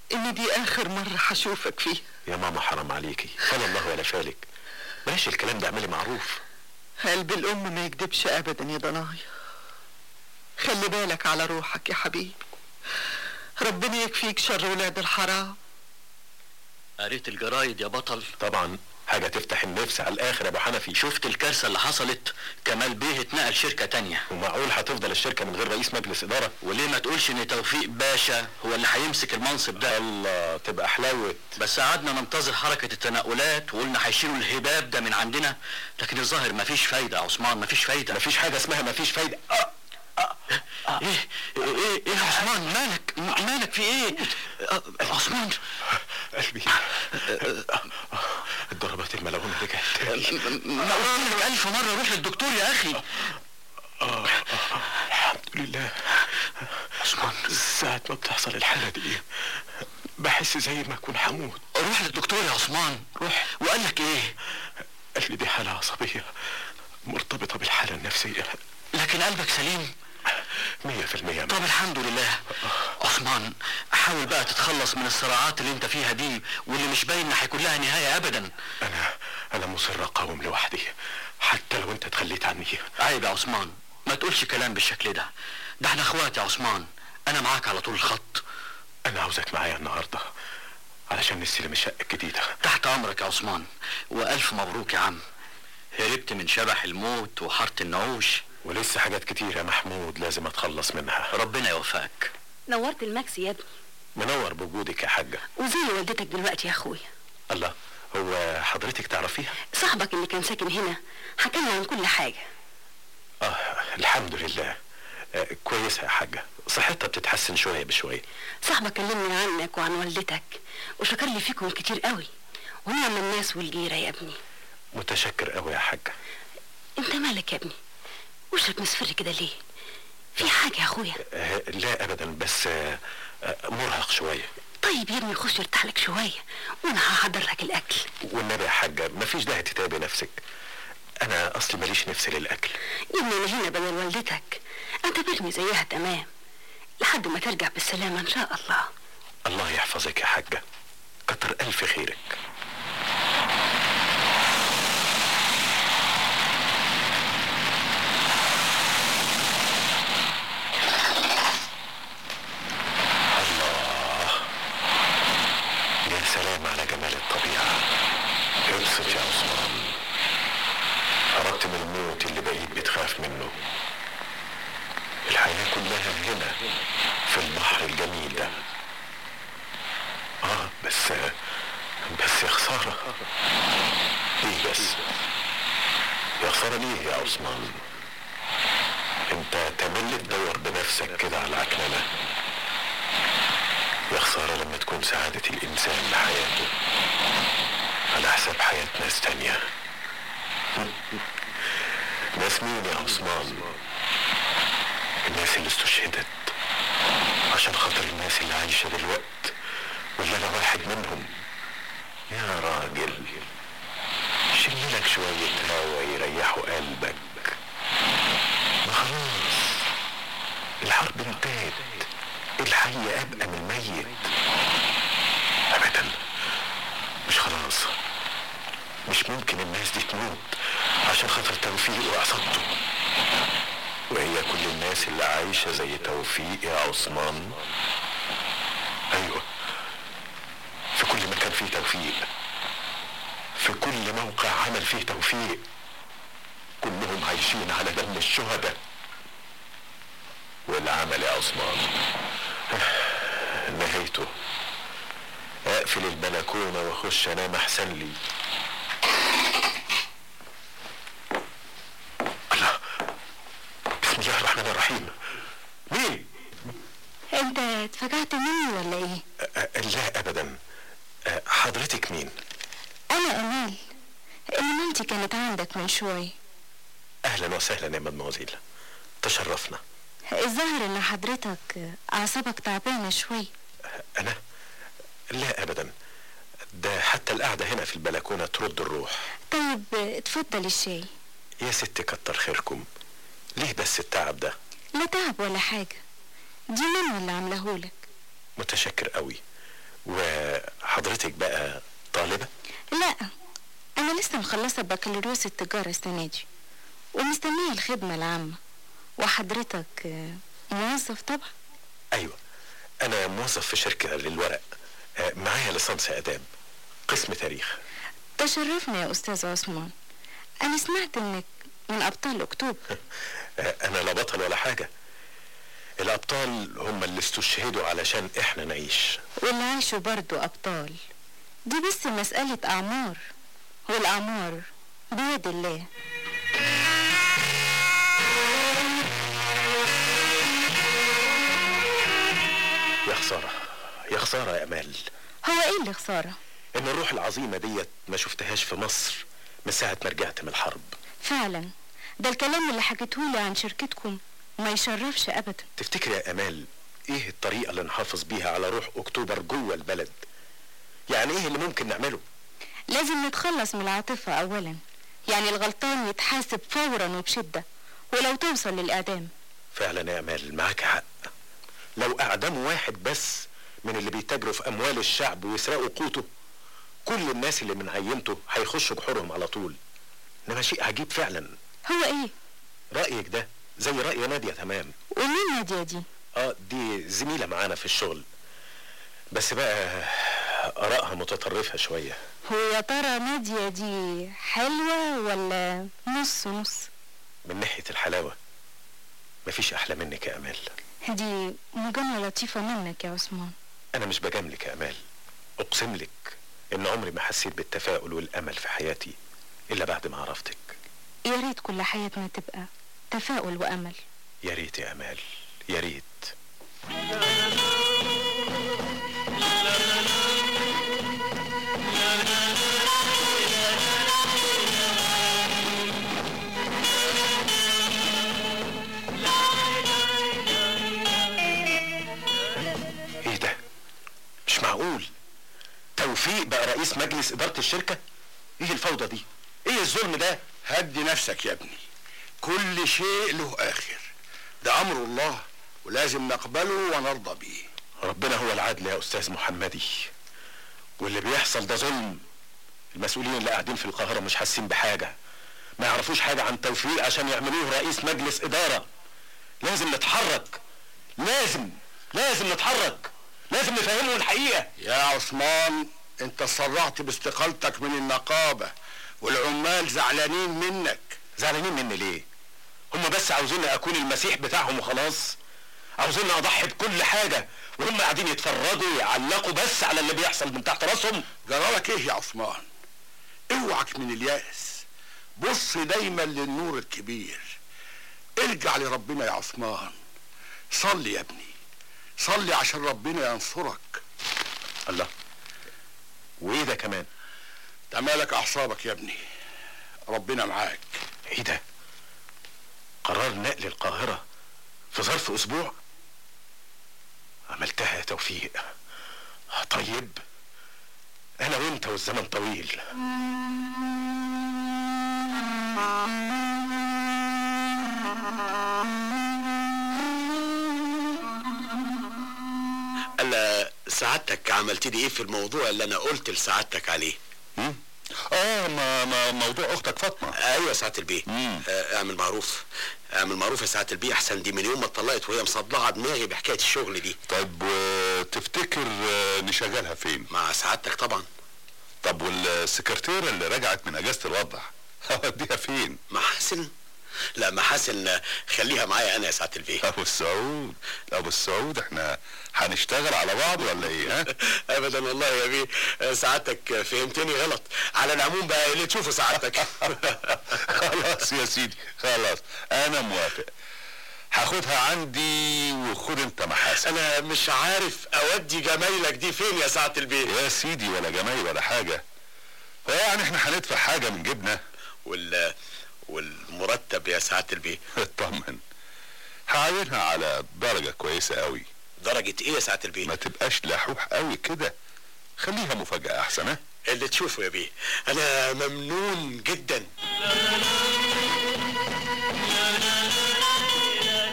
S8: ان دي اخر مرة هشوفك فيها
S7: يا ماما حرام عليكي فلا الله ولا فالك بلاش الكلام ده اعملي معروف
S8: قلب الام ما يكدبش ابدا يا ضنايا خلي بالك على روحك يا حبيبي ربنا يكفيك شر ولاد الحرام
S17: قريت الجرايد يا بطل
S7: طبعا حاجة تفتح النفس على الآخر يا أبو حنفي
S17: شفت الكارثة اللي حصلت كمال بيه اتنقل شركة تانية
S7: ومعقول هتفضل الشركة من غير رئيس مجلس إدارة
S17: وليه ما تقولش ان توفيق باشا هو اللي هيمسك المنصب ده
S7: الله تبقى حلاوة
S17: بس قعدنا ننتظر حركة التنقلات وقلنا هيشيلوا الهباب ده من عندنا لكن الظاهر مفيش فايدة يا عثمان مفيش فايدة
S7: مفيش حاجة اسمها مفيش فايدة
S17: ايه ايه ايه ايه يا عثمان مالك مالك في ايه آه، عثمان
S7: قلبي الضربات الملعونة رجعت تاني
S17: ما قلت لك ألف مرة روح للدكتور يا أخي
S7: آه الحمد لله عثمان ساعة ما بتحصل الحالة دي بحس زي ما أكون حموت
S17: روح للدكتور يا عثمان روح وقال لك إيه؟
S7: قال لي دي حالة عصبية مرتبطة بالحالة النفسية
S17: لكن قلبك سليم
S7: مية في المية
S17: طب الحمد لله عثمان حاول بقى تتخلص من الصراعات اللي انت فيها دي واللي مش باين ان هيكون لها نهايه ابدا
S7: أنا أنا مصر أقاوم لوحدي حتى لو أنت تخليت عني
S17: عيب يا عثمان ما تقولش كلام بالشكل ده ده احنا اخوات يا عثمان انا معاك على طول الخط
S7: أنا عاوزك معايا النهاردة علشان نستلم الشقة الجديدة
S17: تحت امرك يا عثمان والف مبروك يا عم هربت من شبح الموت وحاره النعوش
S7: ولسه حاجات كتير يا محمود لازم أتخلص منها
S17: ربنا يوفقك
S18: نورت الماكس يا ابني
S7: منور بوجودك يا حاجة
S18: وزي والدتك دلوقتي يا اخويا
S7: الله هو حضرتك تعرفيها؟
S18: صاحبك اللي كان ساكن هنا حكى لنا عن كل حاجه
S7: آه الحمد لله آه كويسة يا حاجة صحتها بتتحسن شوية بشوية
S18: صاحبك كلمني عنك وعن والدتك وشكر لي فيكم كتير قوي وهم من الناس والجيره يا ابني
S7: متشكر قوي يا حاجة
S18: انت مالك يا ابني وشك مصفر كده ليه في حاجه يا اخويا
S7: آه لا أبدا بس آه آه مرهق شوية
S18: طيب يا ابني خش ارتاح لك شويه وانا هحضر لك الاكل
S7: والنبي يا حاجة مفيش داعي تتعبي نفسك أنا أصلي ماليش نفس للأكل
S18: يا ابني انا هنا بدل والدتك اعتبرني زيها تمام لحد ما ترجع بالسلامه ان شاء الله
S7: الله يحفظك يا حاجة كتر ألف خيرك الله يا سلام على جمال الطبيعة ابسط يا عثمان خرجت من الموت اللي بقيت بتخاف منه الحياة كلها هنا في البحر الجميل ده اه بس بس يا خسارة ليه بس يا خسارة ليه يا عثمان انت تمل تدور بنفسك كده على عكننة يا خسارة لما تكون سعادة الإنسان لحياته على حساب حياة ناس تانية ناس مين يا عثمان الناس اللي استشهدت عشان خاطر الناس اللي عايشة دلوقت ولا أنا واحد منهم يا راجل شيلك شوية هوا يريحوا قلبك ما خلاص الحرب انتهت الحي أبقى من الميت أبدا مش خلاص مش ممكن الناس دي تموت عشان خاطر توفيق وعصابته وهي كل الناس اللي عايشة زي توفيق يا عثمان أيوة في كل مكان فيه توفيق في كل موقع عمل فيه توفيق كلهم عايشين على دم الشهداء والعمل يا عثمان نهايته اقفل البلكونه واخش انام احسن لي الله بسم الله الرحمن الرحيم مين
S15: انت اتفجعت مني ولا ايه
S7: أ- أ- لا ابدا أ- حضرتك مين
S15: انا امال اللي مامتي كانت عندك من شويه
S7: اهلا وسهلا يا مدموزيل تشرفنا
S15: الظاهر ان حضرتك اعصابك تعبانه شويه
S7: انا لا ابدا ده حتى القعده هنا في البلكونه ترد الروح
S15: طيب اتفضل الشاي
S7: يا ست كتر خيركم ليه بس التعب ده
S15: لا تعب ولا حاجه دي ماما اللي عاملاهولك
S7: متشكر قوي وحضرتك بقى طالبة
S6: لا أنا لسه مخلصة بكالوريوس التجارة السنة دي ومستنية الخدمة العامة وحضرتك آه، موظف طبعا
S7: أيوة أنا موظف في شركة للورق آه، معايا ليسانس آداب قسم تاريخ
S6: تشرفنا يا أستاذ عثمان أنا سمعت إنك من أبطال أكتوبر
S7: آه، أنا لا بطل ولا حاجة الأبطال هم اللي استشهدوا علشان إحنا نعيش
S6: واللي عاشوا برضو أبطال دي بس مسألة أعمار والأعمار بيد الله
S7: يا خسارة يا خسارة يا أمال
S6: هو إيه اللي خسارة؟
S7: إن الروح العظيمة ديت ما شفتهاش في مصر من ساعة ما رجعت من الحرب
S6: فعلا ده الكلام اللي حكيتهولي عن شركتكم ما يشرفش أبدا
S7: تفتكر يا أمال إيه الطريقة اللي نحافظ بيها على روح أكتوبر جوه البلد يعني إيه اللي ممكن نعمله
S6: لازم نتخلص من العاطفة أولا يعني الغلطان يتحاسب فورا وبشدة ولو توصل للإعدام
S7: فعلا يا أمال معاك حق لو أعدموا واحد بس من اللي بيتاجروا في أموال الشعب ويسرقوا قوته كل الناس اللي من عينته هيخشوا جحورهم على طول إنما شيء عجيب فعلا
S6: هو إيه؟
S7: رأيك ده زي رأي نادية تمام
S6: ومين نادية دي؟
S7: اه دي زميلة معانا في الشغل بس بقى آرائها متطرفة شوية
S6: هو يا ترى نادية دي حلوة ولا نص نص؟
S7: من ناحية الحلاوة مفيش أحلى منك يا أمال
S6: دي مجاملة لطيفة منك يا عثمان
S7: أنا مش بجاملك يا أمال أقسم لك إن عمري ما حسيت بالتفاؤل والأمل في حياتي إلا بعد ما عرفتك
S6: يا ريت كل حياتنا تبقى تفاؤل وأمل
S7: يا ريت يا أمال يا ريت ايه ده مش معقول توفيق بقى رئيس مجلس اداره الشركه ايه الفوضى دي ايه الظلم ده
S19: هدي نفسك يا ابني كل شيء له اخر ده امر الله ولازم نقبله ونرضى بيه
S7: ربنا هو العدل يا استاذ محمدي واللي بيحصل ده ظلم المسؤولين اللي قاعدين في القاهره مش حاسين بحاجه ما يعرفوش حاجه عن توفيق عشان يعملوه رئيس مجلس اداره لازم نتحرك لازم لازم نتحرك لازم نفهمهم الحقيقه
S19: يا عثمان انت صرحت باستقالتك من النقابه والعمال زعلانين منك
S7: زعلانين مني ليه هم بس عاوزين اكون المسيح بتاعهم وخلاص عاوزين اضحي بكل حاجه وهم قاعدين يتفرجوا ويعلقوا بس على اللي بيحصل من تحت راسهم
S19: جرالك ايه يا عثمان اوعك من اليأس بص دايما للنور الكبير ارجع لربنا يا عثمان صلي يا ابني صلي عشان ربنا ينصرك
S7: الله وايه ده كمان
S19: ده مالك اعصابك يا ابني ربنا معاك
S7: ايه ده قرار نقل القاهره في ظرف اسبوع عملتها يا توفيق طيب انا وانت والزمن طويل
S20: الا سعادتك عملت لي ايه في الموضوع اللي انا قلت لسعادتك عليه
S14: اه ما, ما موضوع اختك فاطمه
S20: ايوه يا سعاده البيه آه اعمل معروف اعمل معروف يا سعاده البيه احسن دي من يوم ما اتطلقت وهي مصدعه دماغي بحكايه الشغل دي
S14: طيب وتفتكر آه، نشغلها فين
S20: مع سعادتك طبعا
S14: طب والسكرتيره اللي رجعت من اجازه الوضع هوديها فين
S20: محاسن لا محاسن آه، خليها معايا انا يا سعاده البيه
S14: ابو السعود ابو السعود احنا هنشتغل على بعض ولا ايه ها
S20: ابدا والله يا بيه آه، سعادتك فهمتني غلط على العموم بقى اللي تشوفه سعادتك
S14: خلاص يا سيدي خلاص انا موافق هاخدها عندي وخد انت محاسن
S20: انا مش عارف اودي جمايلك دي فين يا سعاده البيه
S14: يا سيدي ولا جمايل ولا حاجه هو يعني احنا هندفع حاجه من جيبنا
S20: وال والمرتب يا سعاده البيه
S14: اطمن هعينها على درجه كويسه قوي
S20: درجه ايه يا سعاده البيه
S14: ما تبقاش لحوح قوي كده خليها مفاجاه احسن ها
S20: اللي تشوفه يا بيه انا ممنون جدا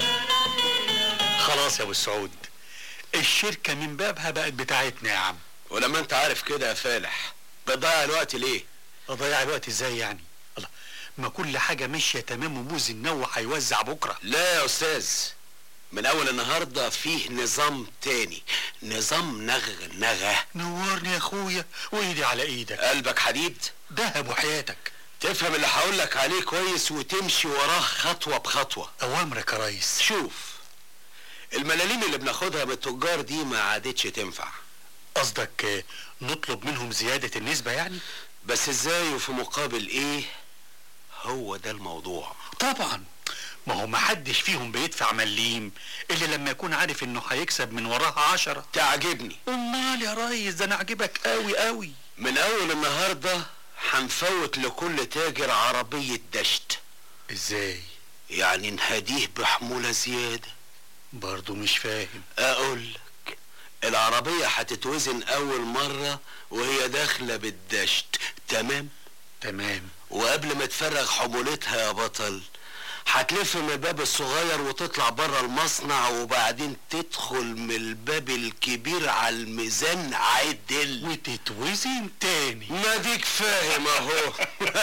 S13: خلاص يا ابو السعود الشركة من بابها بقت بتاعتنا يا عم
S20: ولما انت عارف كده يا فالح بتضيع الوقت ليه
S13: اضيع الوقت ازاي يعني الله ما كل حاجه ماشيه تمام وموز النوع هيوزع بكره
S20: لا يا استاذ من اول النهارده فيه نظام تاني نظام نغ نغه
S13: نورني يا اخويا وايدي على ايدك
S20: قلبك حديد
S13: دهب وحياتك
S20: تفهم اللي هقول لك عليه كويس وتمشي وراه خطوه بخطوه
S13: اوامرك يا ريس
S20: شوف الملاليم اللي بناخدها من التجار دي ما عادتش تنفع
S13: قصدك آه، نطلب منهم زياده النسبه يعني
S20: بس ازاي وفي مقابل ايه هو ده الموضوع
S13: طبعا ما هو محدش فيهم بيدفع مليم الا لما يكون عارف انه هيكسب من وراها عشرة
S20: تعجبني
S13: امال يا ريس ده انا عاجبك قوي قوي
S20: من اول النهارده هنفوت لكل تاجر عربيه دشت
S13: ازاي
S20: يعني نهديه بحموله زياده
S13: برضو مش فاهم
S20: اقول لك العربيه هتتوزن اول مره وهي داخله بالدشت تمام
S13: تمام
S20: وقبل ما تفرغ حمولتها يا بطل هتلف من الباب الصغير وتطلع بره المصنع وبعدين تدخل من الباب الكبير على الميزان عدل
S13: وتتوزن تاني
S20: ما ديك فاهم اهو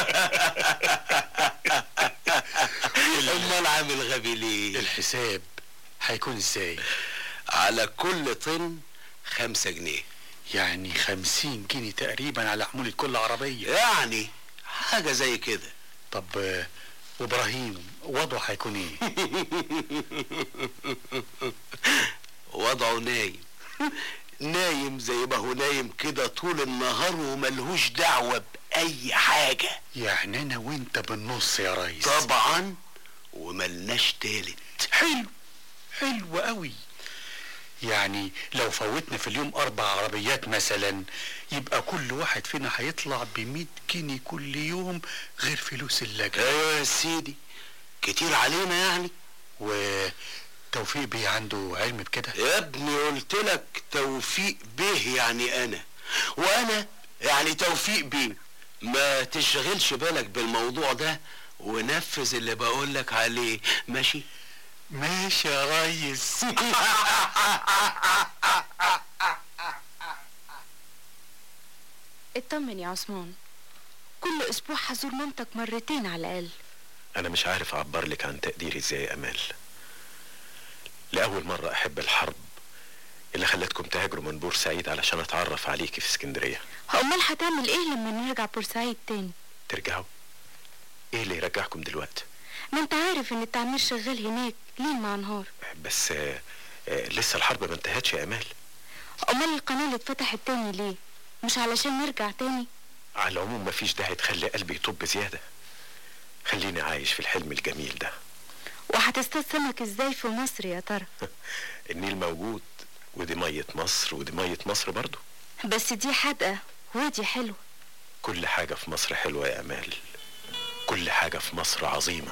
S20: امال عامل غبي ليه
S13: الحساب هيكون ازاي
S20: على كل طن خمسة جنيه
S13: يعني خمسين جنيه تقريبا على حمولة كل عربية
S20: يعني حاجة زي كده
S13: طب آه، وابراهيم وضعه هيكون ايه
S20: وضعه نايم نايم زي ما هو نايم كده طول النهار وملهوش دعوة بأي حاجة
S13: يعني انا وانت بالنص يا ريس
S20: طبعا وملناش تالت
S13: حلو حلو قوي يعني لو فوتنا في اليوم اربع عربيات مثلا يبقى كل واحد فينا هيطلع ب جنيه كل يوم غير فلوس اللجنة
S20: ايوه يا سيدي كتير علينا يعني
S13: وتوفيق بيه عنده علم بكده
S20: يا ابني قلت لك توفيق بيه يعني انا وانا يعني توفيق بيه ما تشغلش بالك بالموضوع ده ونفذ اللي بقول لك عليه ماشي
S13: ماشي يا ريس
S6: اطمن يا عثمان كل اسبوع هزور مامتك مرتين على الاقل
S7: أنا مش عارف أعبر لك عن تقديري إزاي يا أمال لأول مرة أحب الحرب اللي خلتكم تهاجروا من بورسعيد علشان أتعرف عليكي في اسكندرية
S6: امال هتعمل ايه لما نرجع بورسعيد تاني
S7: ترجعوا إيه اللي يرجعكم دلوقتي
S6: ما انت عارف ان التعمير شغال هناك ليل مع نهار
S7: بس آه آه لسه الحرب ما انتهتش يا أمال
S6: امال القناه اللي اتفتحت تاني ليه مش علشان نرجع تاني
S7: على العموم مفيش داعي تخلي قلبي يطب زيادة خليني عايش في الحلم الجميل ده
S6: وهتصطاد سمك ازاي في مصر يا ترى
S7: النيل موجود ودي مية مصر ودي مية مصر برضو
S6: بس دي حدقه ودي حلوه
S7: كل حاجة في مصر حلوة يا أمال كل حاجة في مصر عظيمة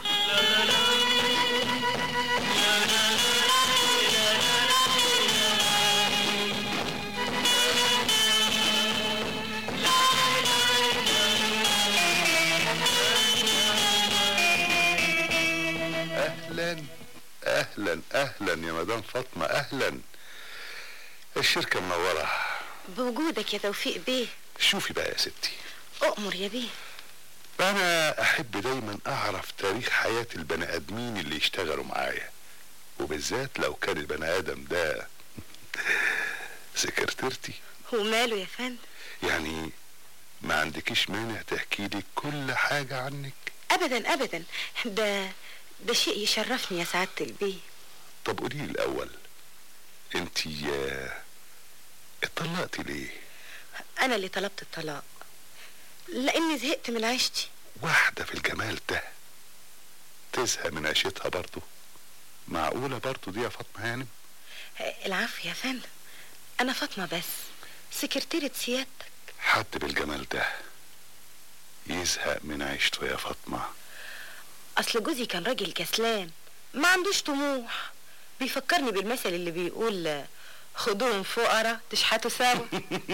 S14: اهلا اهلا اهلا يا مدام فاطمه اهلا الشركه منوره
S15: بوجودك يا توفيق بيه
S14: شوفي بقى يا ستي
S15: اؤمر يا بيه
S14: انا احب دايما اعرف تاريخ حياه البني ادمين اللي يشتغلوا معايا وبالذات لو كان البني ادم ده سكرتيرتي
S15: وماله يا فندم
S14: يعني ما عندكيش مانع تحكي لي كل حاجه عنك
S15: ابدا ابدا ده ده شيء يشرفني يا سعاده البيه
S14: طب قولي لي الاول انتي آه، اتطلقتي ليه
S15: انا اللي طلبت الطلاق لاني زهقت من عيشتي
S14: واحدة في الجمال ده تزهق من عيشتها برضو معقولة برضو دي يا فاطمة هانم
S15: العفو يا فندم انا فاطمه بس سكرتيرة سيادتك
S14: حد بالجمال ده يزهق من عيشته يا فاطمة
S15: اصل جوزي كان راجل كسلان ما عندوش طموح بيفكرني بالمثل اللي بيقول خدوهم فقراء تشحتوا سوا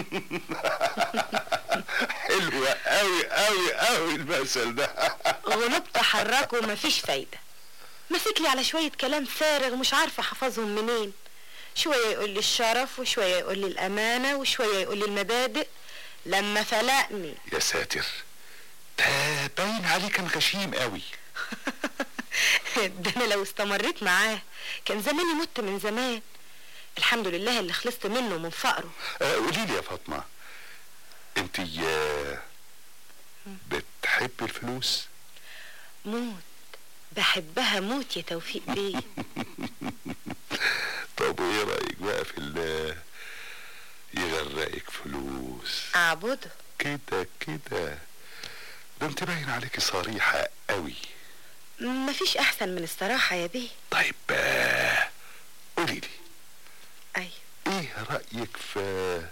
S14: حلوة قوي قوي قوي المثل ده
S15: غلبت حركه ومفيش فايدة مسك لي على شوية كلام فارغ مش عارفة احفظهم منين شوية يقول لي الشرف وشوية يقول لي الأمانة وشوية يقول لي المبادئ لما فلقني
S14: يا ساتر ده باين عليه كان غشيم قوي
S15: ده أنا لو استمريت معاه كان زماني مت من زمان الحمد لله اللي خلصت منه من فقره
S14: آه، قولي لي يا فاطمه انت بتحبي الفلوس
S15: موت بحبها موت يا توفيق بيه
S14: طب وايه رايك بقى في اللي يغرقك فلوس
S15: أعبده
S14: كده كده ده انت باين عليكي صريحه قوي
S15: مفيش أحسن من الصراحة يا بيه
S14: طيب آه، قولي لي
S15: أيوة
S14: ايه رايك في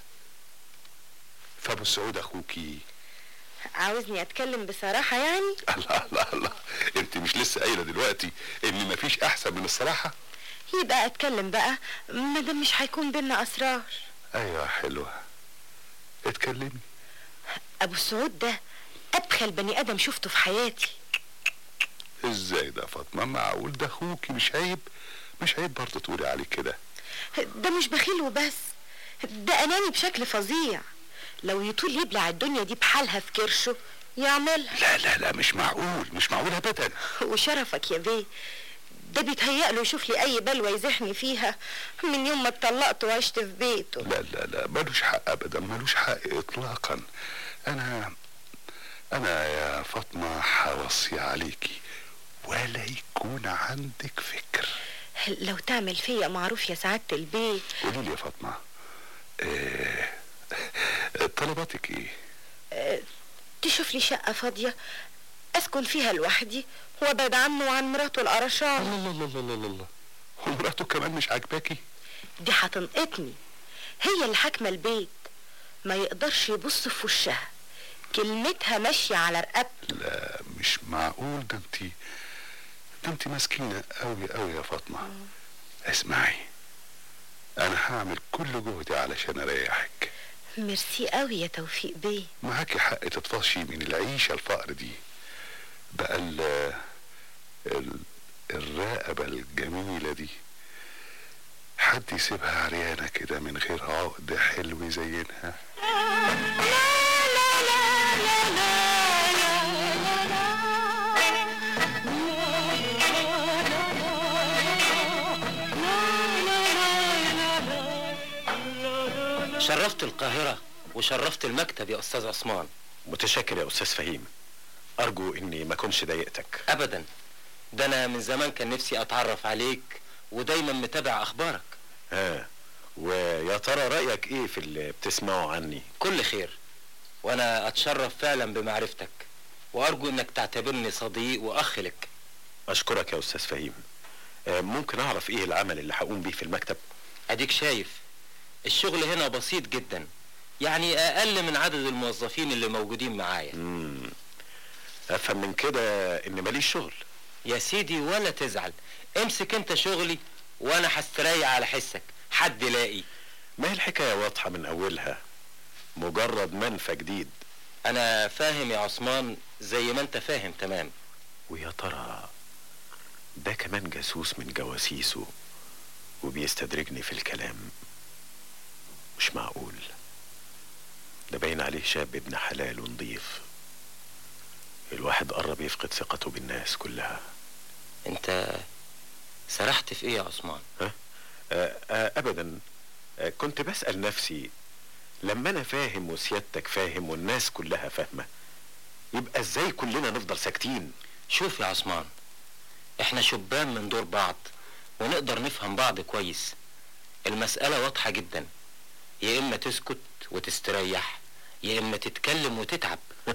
S14: في ابو سعود اخوكي
S15: عاوزني أتكلم بصراحة يعني
S14: الله الله الله انت مش لسه قايله دلوقتي ان مفيش احسن من الصراحه
S15: يبقى أتكلم بقى مادام مش هيكون بينا أسرار
S14: ايوه حلوه اتكلمي
S15: أبو سعود ده أبخل بني آدم شفته في حياتي
S14: ازاي ده يا فاطمه معقول ده اخوكي مش عيب مش عيب برضه تقولي عليه كده
S15: ده مش بخيل وبس ده أناني بشكل فظيع لو يطول يبلع الدنيا دي بحالها في كرشه يعملها
S14: لا لا لا مش معقول مش معقول ابدا
S15: وشرفك يا بيه ده بيتهيأ له يشوف لي أي بلوى يزحني فيها من يوم ما اتطلقت وعشت في بيته
S14: لا لا لا ملوش حق ابدا ملوش حق اطلاقا انا انا يا فاطمه هوصي عليكي ولا يكون عندك فكر
S15: لو تعمل فيا معروف يا سعادة البيه
S14: قولي لي يا فاطمه إيه طلباتك ايه
S15: أه، تشوف لي شقة فاضية أسكن فيها لوحدي وأبعد عنه وعن مراته القرشان
S14: الله الله الله الله الله ومراته كمان مش عاجباكي
S15: دي هتنقطني هي اللي حاكمة البيت ما يقدرش يبص في وشها كلمتها ماشية على رقبته
S14: لا مش معقول ده انت ده انت مسكينه قوي قوي يا فاطمه اسمعي انا هعمل كل جهدي علشان اريحك
S15: ميرسي قوي يا توفيق بيه
S14: معاكي حق تطفشي من العيشه الفقر دي بقى ال ال الرقبه الجميله دي حد يسيبها عريانه كده من غير عقد حلو يزينها
S11: شرفت القاهرة وشرفت المكتب يا أستاذ عثمان
S7: متشكر يا استاذ فهيم ارجو اني ما كنش ضايقتك
S11: أبدا ده أنا من زمان كان نفسي أتعرف عليك ودايما متابع أخبارك
S7: ها ويا ترى رايك ايه في اللي بتسمعه عني
S11: كل خير وأنا أتشرف فعلا بمعرفتك وأرجو إنك تعتبرني صديق وأخ لك
S7: اشكرك يا استاذ فهيم آه، ممكن اعرف ايه العمل اللي هقوم بيه في المكتب
S11: أديك شايف الشغل هنا بسيط جدا يعني أقل من عدد الموظفين اللي موجودين معايا
S7: مم. افهم من كده ان ماليش شغل
S11: يا سيدي ولا تزعل امسك انت شغلي وانا هستريح على حسك حد لاقي
S7: ما هي الحكايه واضحه من اولها مجرد منفى جديد
S11: انا فاهم يا عثمان زي ما انت فاهم تمام
S7: ويا ترى ده كمان جاسوس من جواسيسه وبيستدرجني في الكلام مش معقول ده باين عليه شاب ابن حلال ونضيف الواحد قرب يفقد ثقته بالناس كلها
S11: انت سرحت في ايه يا عثمان
S7: ها؟ آه آه ابدا آه كنت بسأل نفسي لما انا فاهم وسيادتك فاهم والناس كلها فاهمة يبقى ازاي كلنا نفضل ساكتين
S11: شوف يا عثمان احنا شبان من دور بعض ونقدر نفهم بعض كويس المسألة واضحة جدا يا اما تسكت وتستريح يا اما تتكلم وتتعب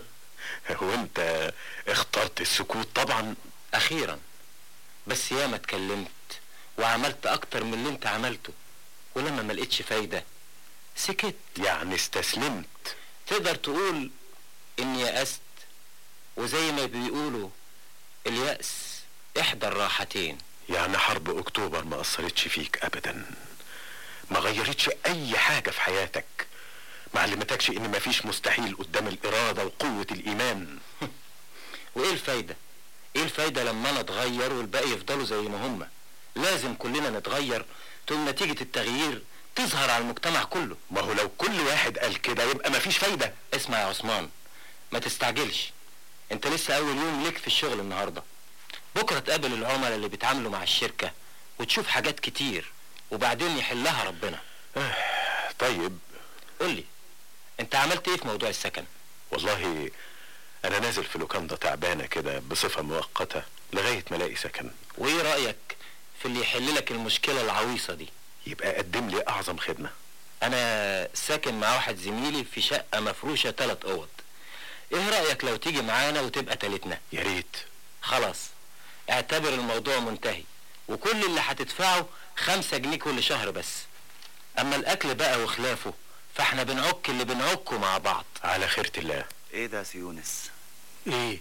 S7: وانت اخترت السكوت طبعا
S11: اخيرا بس ياما اتكلمت وعملت اكتر من اللي انت عملته ولما ما لقيتش فايدة سكت
S7: يعني استسلمت
S11: تقدر تقول اني يأست وزي ما بيقولوا اليأس احدى الراحتين
S7: يعني حرب اكتوبر ما اثرتش فيك ابدا ما غيرتش اي حاجة في حياتك ما علمتكش ان مفيش مستحيل قدام الارادة وقوة الايمان
S11: وايه الفايدة ايه الفايدة لما انا اتغير والباقي يفضلوا زي ما هما لازم كلنا نتغير تقوم نتيجة التغيير تظهر على المجتمع كله
S7: ما هو لو كل واحد قال كده يبقى مفيش فايدة
S11: اسمع يا عثمان ما تستعجلش انت لسه اول يوم ليك في الشغل النهارده بكره تقابل العملاء اللي بيتعاملوا مع الشركه وتشوف حاجات كتير وبعدين يحلها ربنا
S7: طيب
S11: قول لي انت عملت ايه في موضوع السكن
S7: والله انا نازل في لوكاندا تعبانة كده بصفة مؤقتة لغاية ما الاقي سكن
S11: وايه رايك في اللي يحل لك المشكله العويصه دي
S7: يبقى قدم لي اعظم خدمة
S11: انا ساكن مع واحد زميلي في شقه مفروشه ثلاث اوض ايه رايك لو تيجي معانا وتبقى تالتنا
S7: يا ريت
S11: خلاص اعتبر الموضوع منتهي وكل اللي هتدفعه خمسة جنيه كل شهر بس اما الاكل بقى وخلافه فاحنا بنعك اللي بنعكه مع بعض
S7: على خيرة الله
S16: ايه ده يا سي يونس
S13: ايه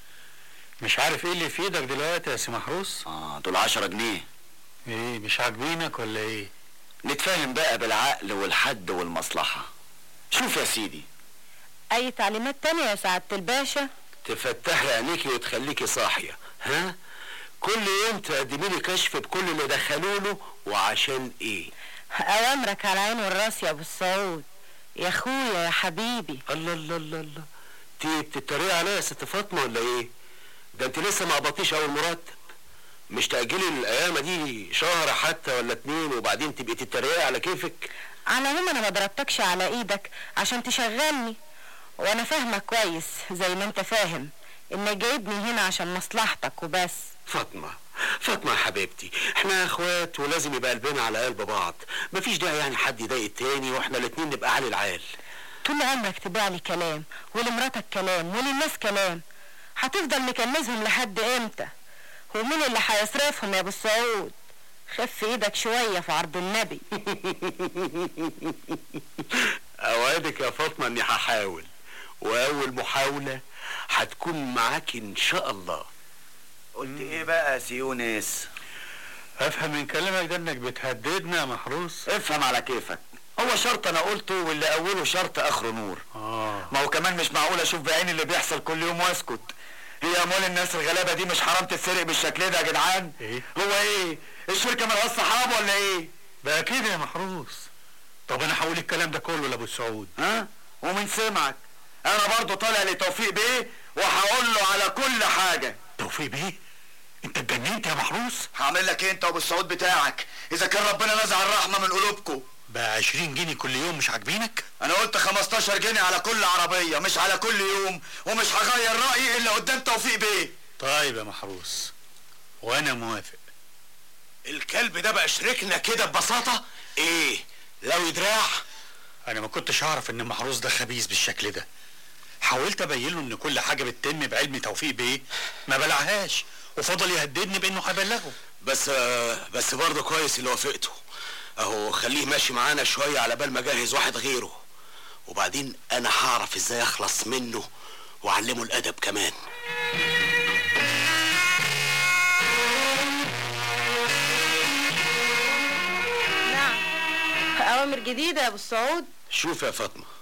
S13: مش عارف ايه اللي في ايدك دلوقتي يا سي محروس
S16: اه دول عشرة جنيه
S13: ايه مش عاجبينك ولا ايه
S16: نتفاهم بقى بالعقل والحد والمصلحة شوف يا سيدي
S15: اي تعليمات تانية يا سعادة الباشا
S20: تفتحي عينيكي وتخليكي صاحية ها كل يوم تقدمي لي كشف بكل اللي دخلوا له وعشان ايه
S15: اوامرك على العين والراس يا ابو السعود يا اخويا يا حبيبي
S20: الله الله الله الله انت بتتريقي عليا يا ست فاطمه ولا ايه ده انت لسه ما قبضتيش اول مرتب مش تاجلي الايام دي شهر حتى ولا اتنين وبعدين تبقي تتريقي على كيفك
S15: على العموم انا ما ضربتكش على ايدك عشان تشغلني وانا فاهمك كويس زي ما انت فاهم انك جايبني هنا عشان مصلحتك وبس
S20: فاطمه فاطمه يا حبيبتي احنا اخوات ولازم يبقى قلبنا على قلب بعض مفيش داعي يعني حد يضايق التاني واحنا الاتنين نبقى عالي العال
S15: طول عمرك تبيع لي كلام ولمراتك كلام وللناس كلام هتفضل مكنزهم لحد امتى ومين اللي هيصرفهم يا ابو السعود خف ايدك شوية في عرض النبي
S20: اوعدك يا فاطمه اني هحاول واول محاوله هتكون معاكي ان شاء الله
S16: قلت ايه بقى يا سي يونس
S13: افهم من كلامك ده انك بتهددنا يا محروس
S16: افهم على كيفك هو شرط انا قلته واللي اوله شرط اخره نور
S13: اه
S16: ما هو كمان مش معقول اشوف بعيني اللي بيحصل كل يوم واسكت هي اموال الناس الغلابه دي مش حرام تتسرق بالشكل ده يا جدعان
S13: ايه
S16: هو ايه الشركه ملهاش صحاب ولا ايه
S13: بقى كده يا محروس طب انا هقول الكلام ده كله لابو السعود
S16: ها ومن سمعك انا برضو طالع لتوفيق بيه وهقول له على كل حاجه
S13: توفيق بيه انت اتجننت يا محروس
S16: هعمل لك إيه انت وابو السعود بتاعك اذا كان ربنا نزع الرحمه من قلوبكم
S13: بقى 20 جنيه كل يوم مش عاجبينك
S16: انا قلت 15 جنيه على كل عربيه مش على كل يوم ومش هغير رايي الا قدام توفيق بيه
S13: طيب يا محروس وانا موافق
S20: الكلب ده بقى شريكنا كده ببساطه ايه لو دراع
S13: انا ما كنتش اعرف ان محروس ده خبيث بالشكل ده حاولت ابين له ان كل حاجه بتتم بعلم توفيق بيه ما بلعهاش وفضل يهددني بانه هيبلغه
S20: بس بس برضه كويس اللي وافقته اهو خليه ماشي معانا شويه على بال ما اجهز واحد غيره وبعدين انا هعرف ازاي اخلص منه واعلمه الادب كمان
S15: نعم اوامر جديدة يا ابو السعود
S20: شوف يا فاطمه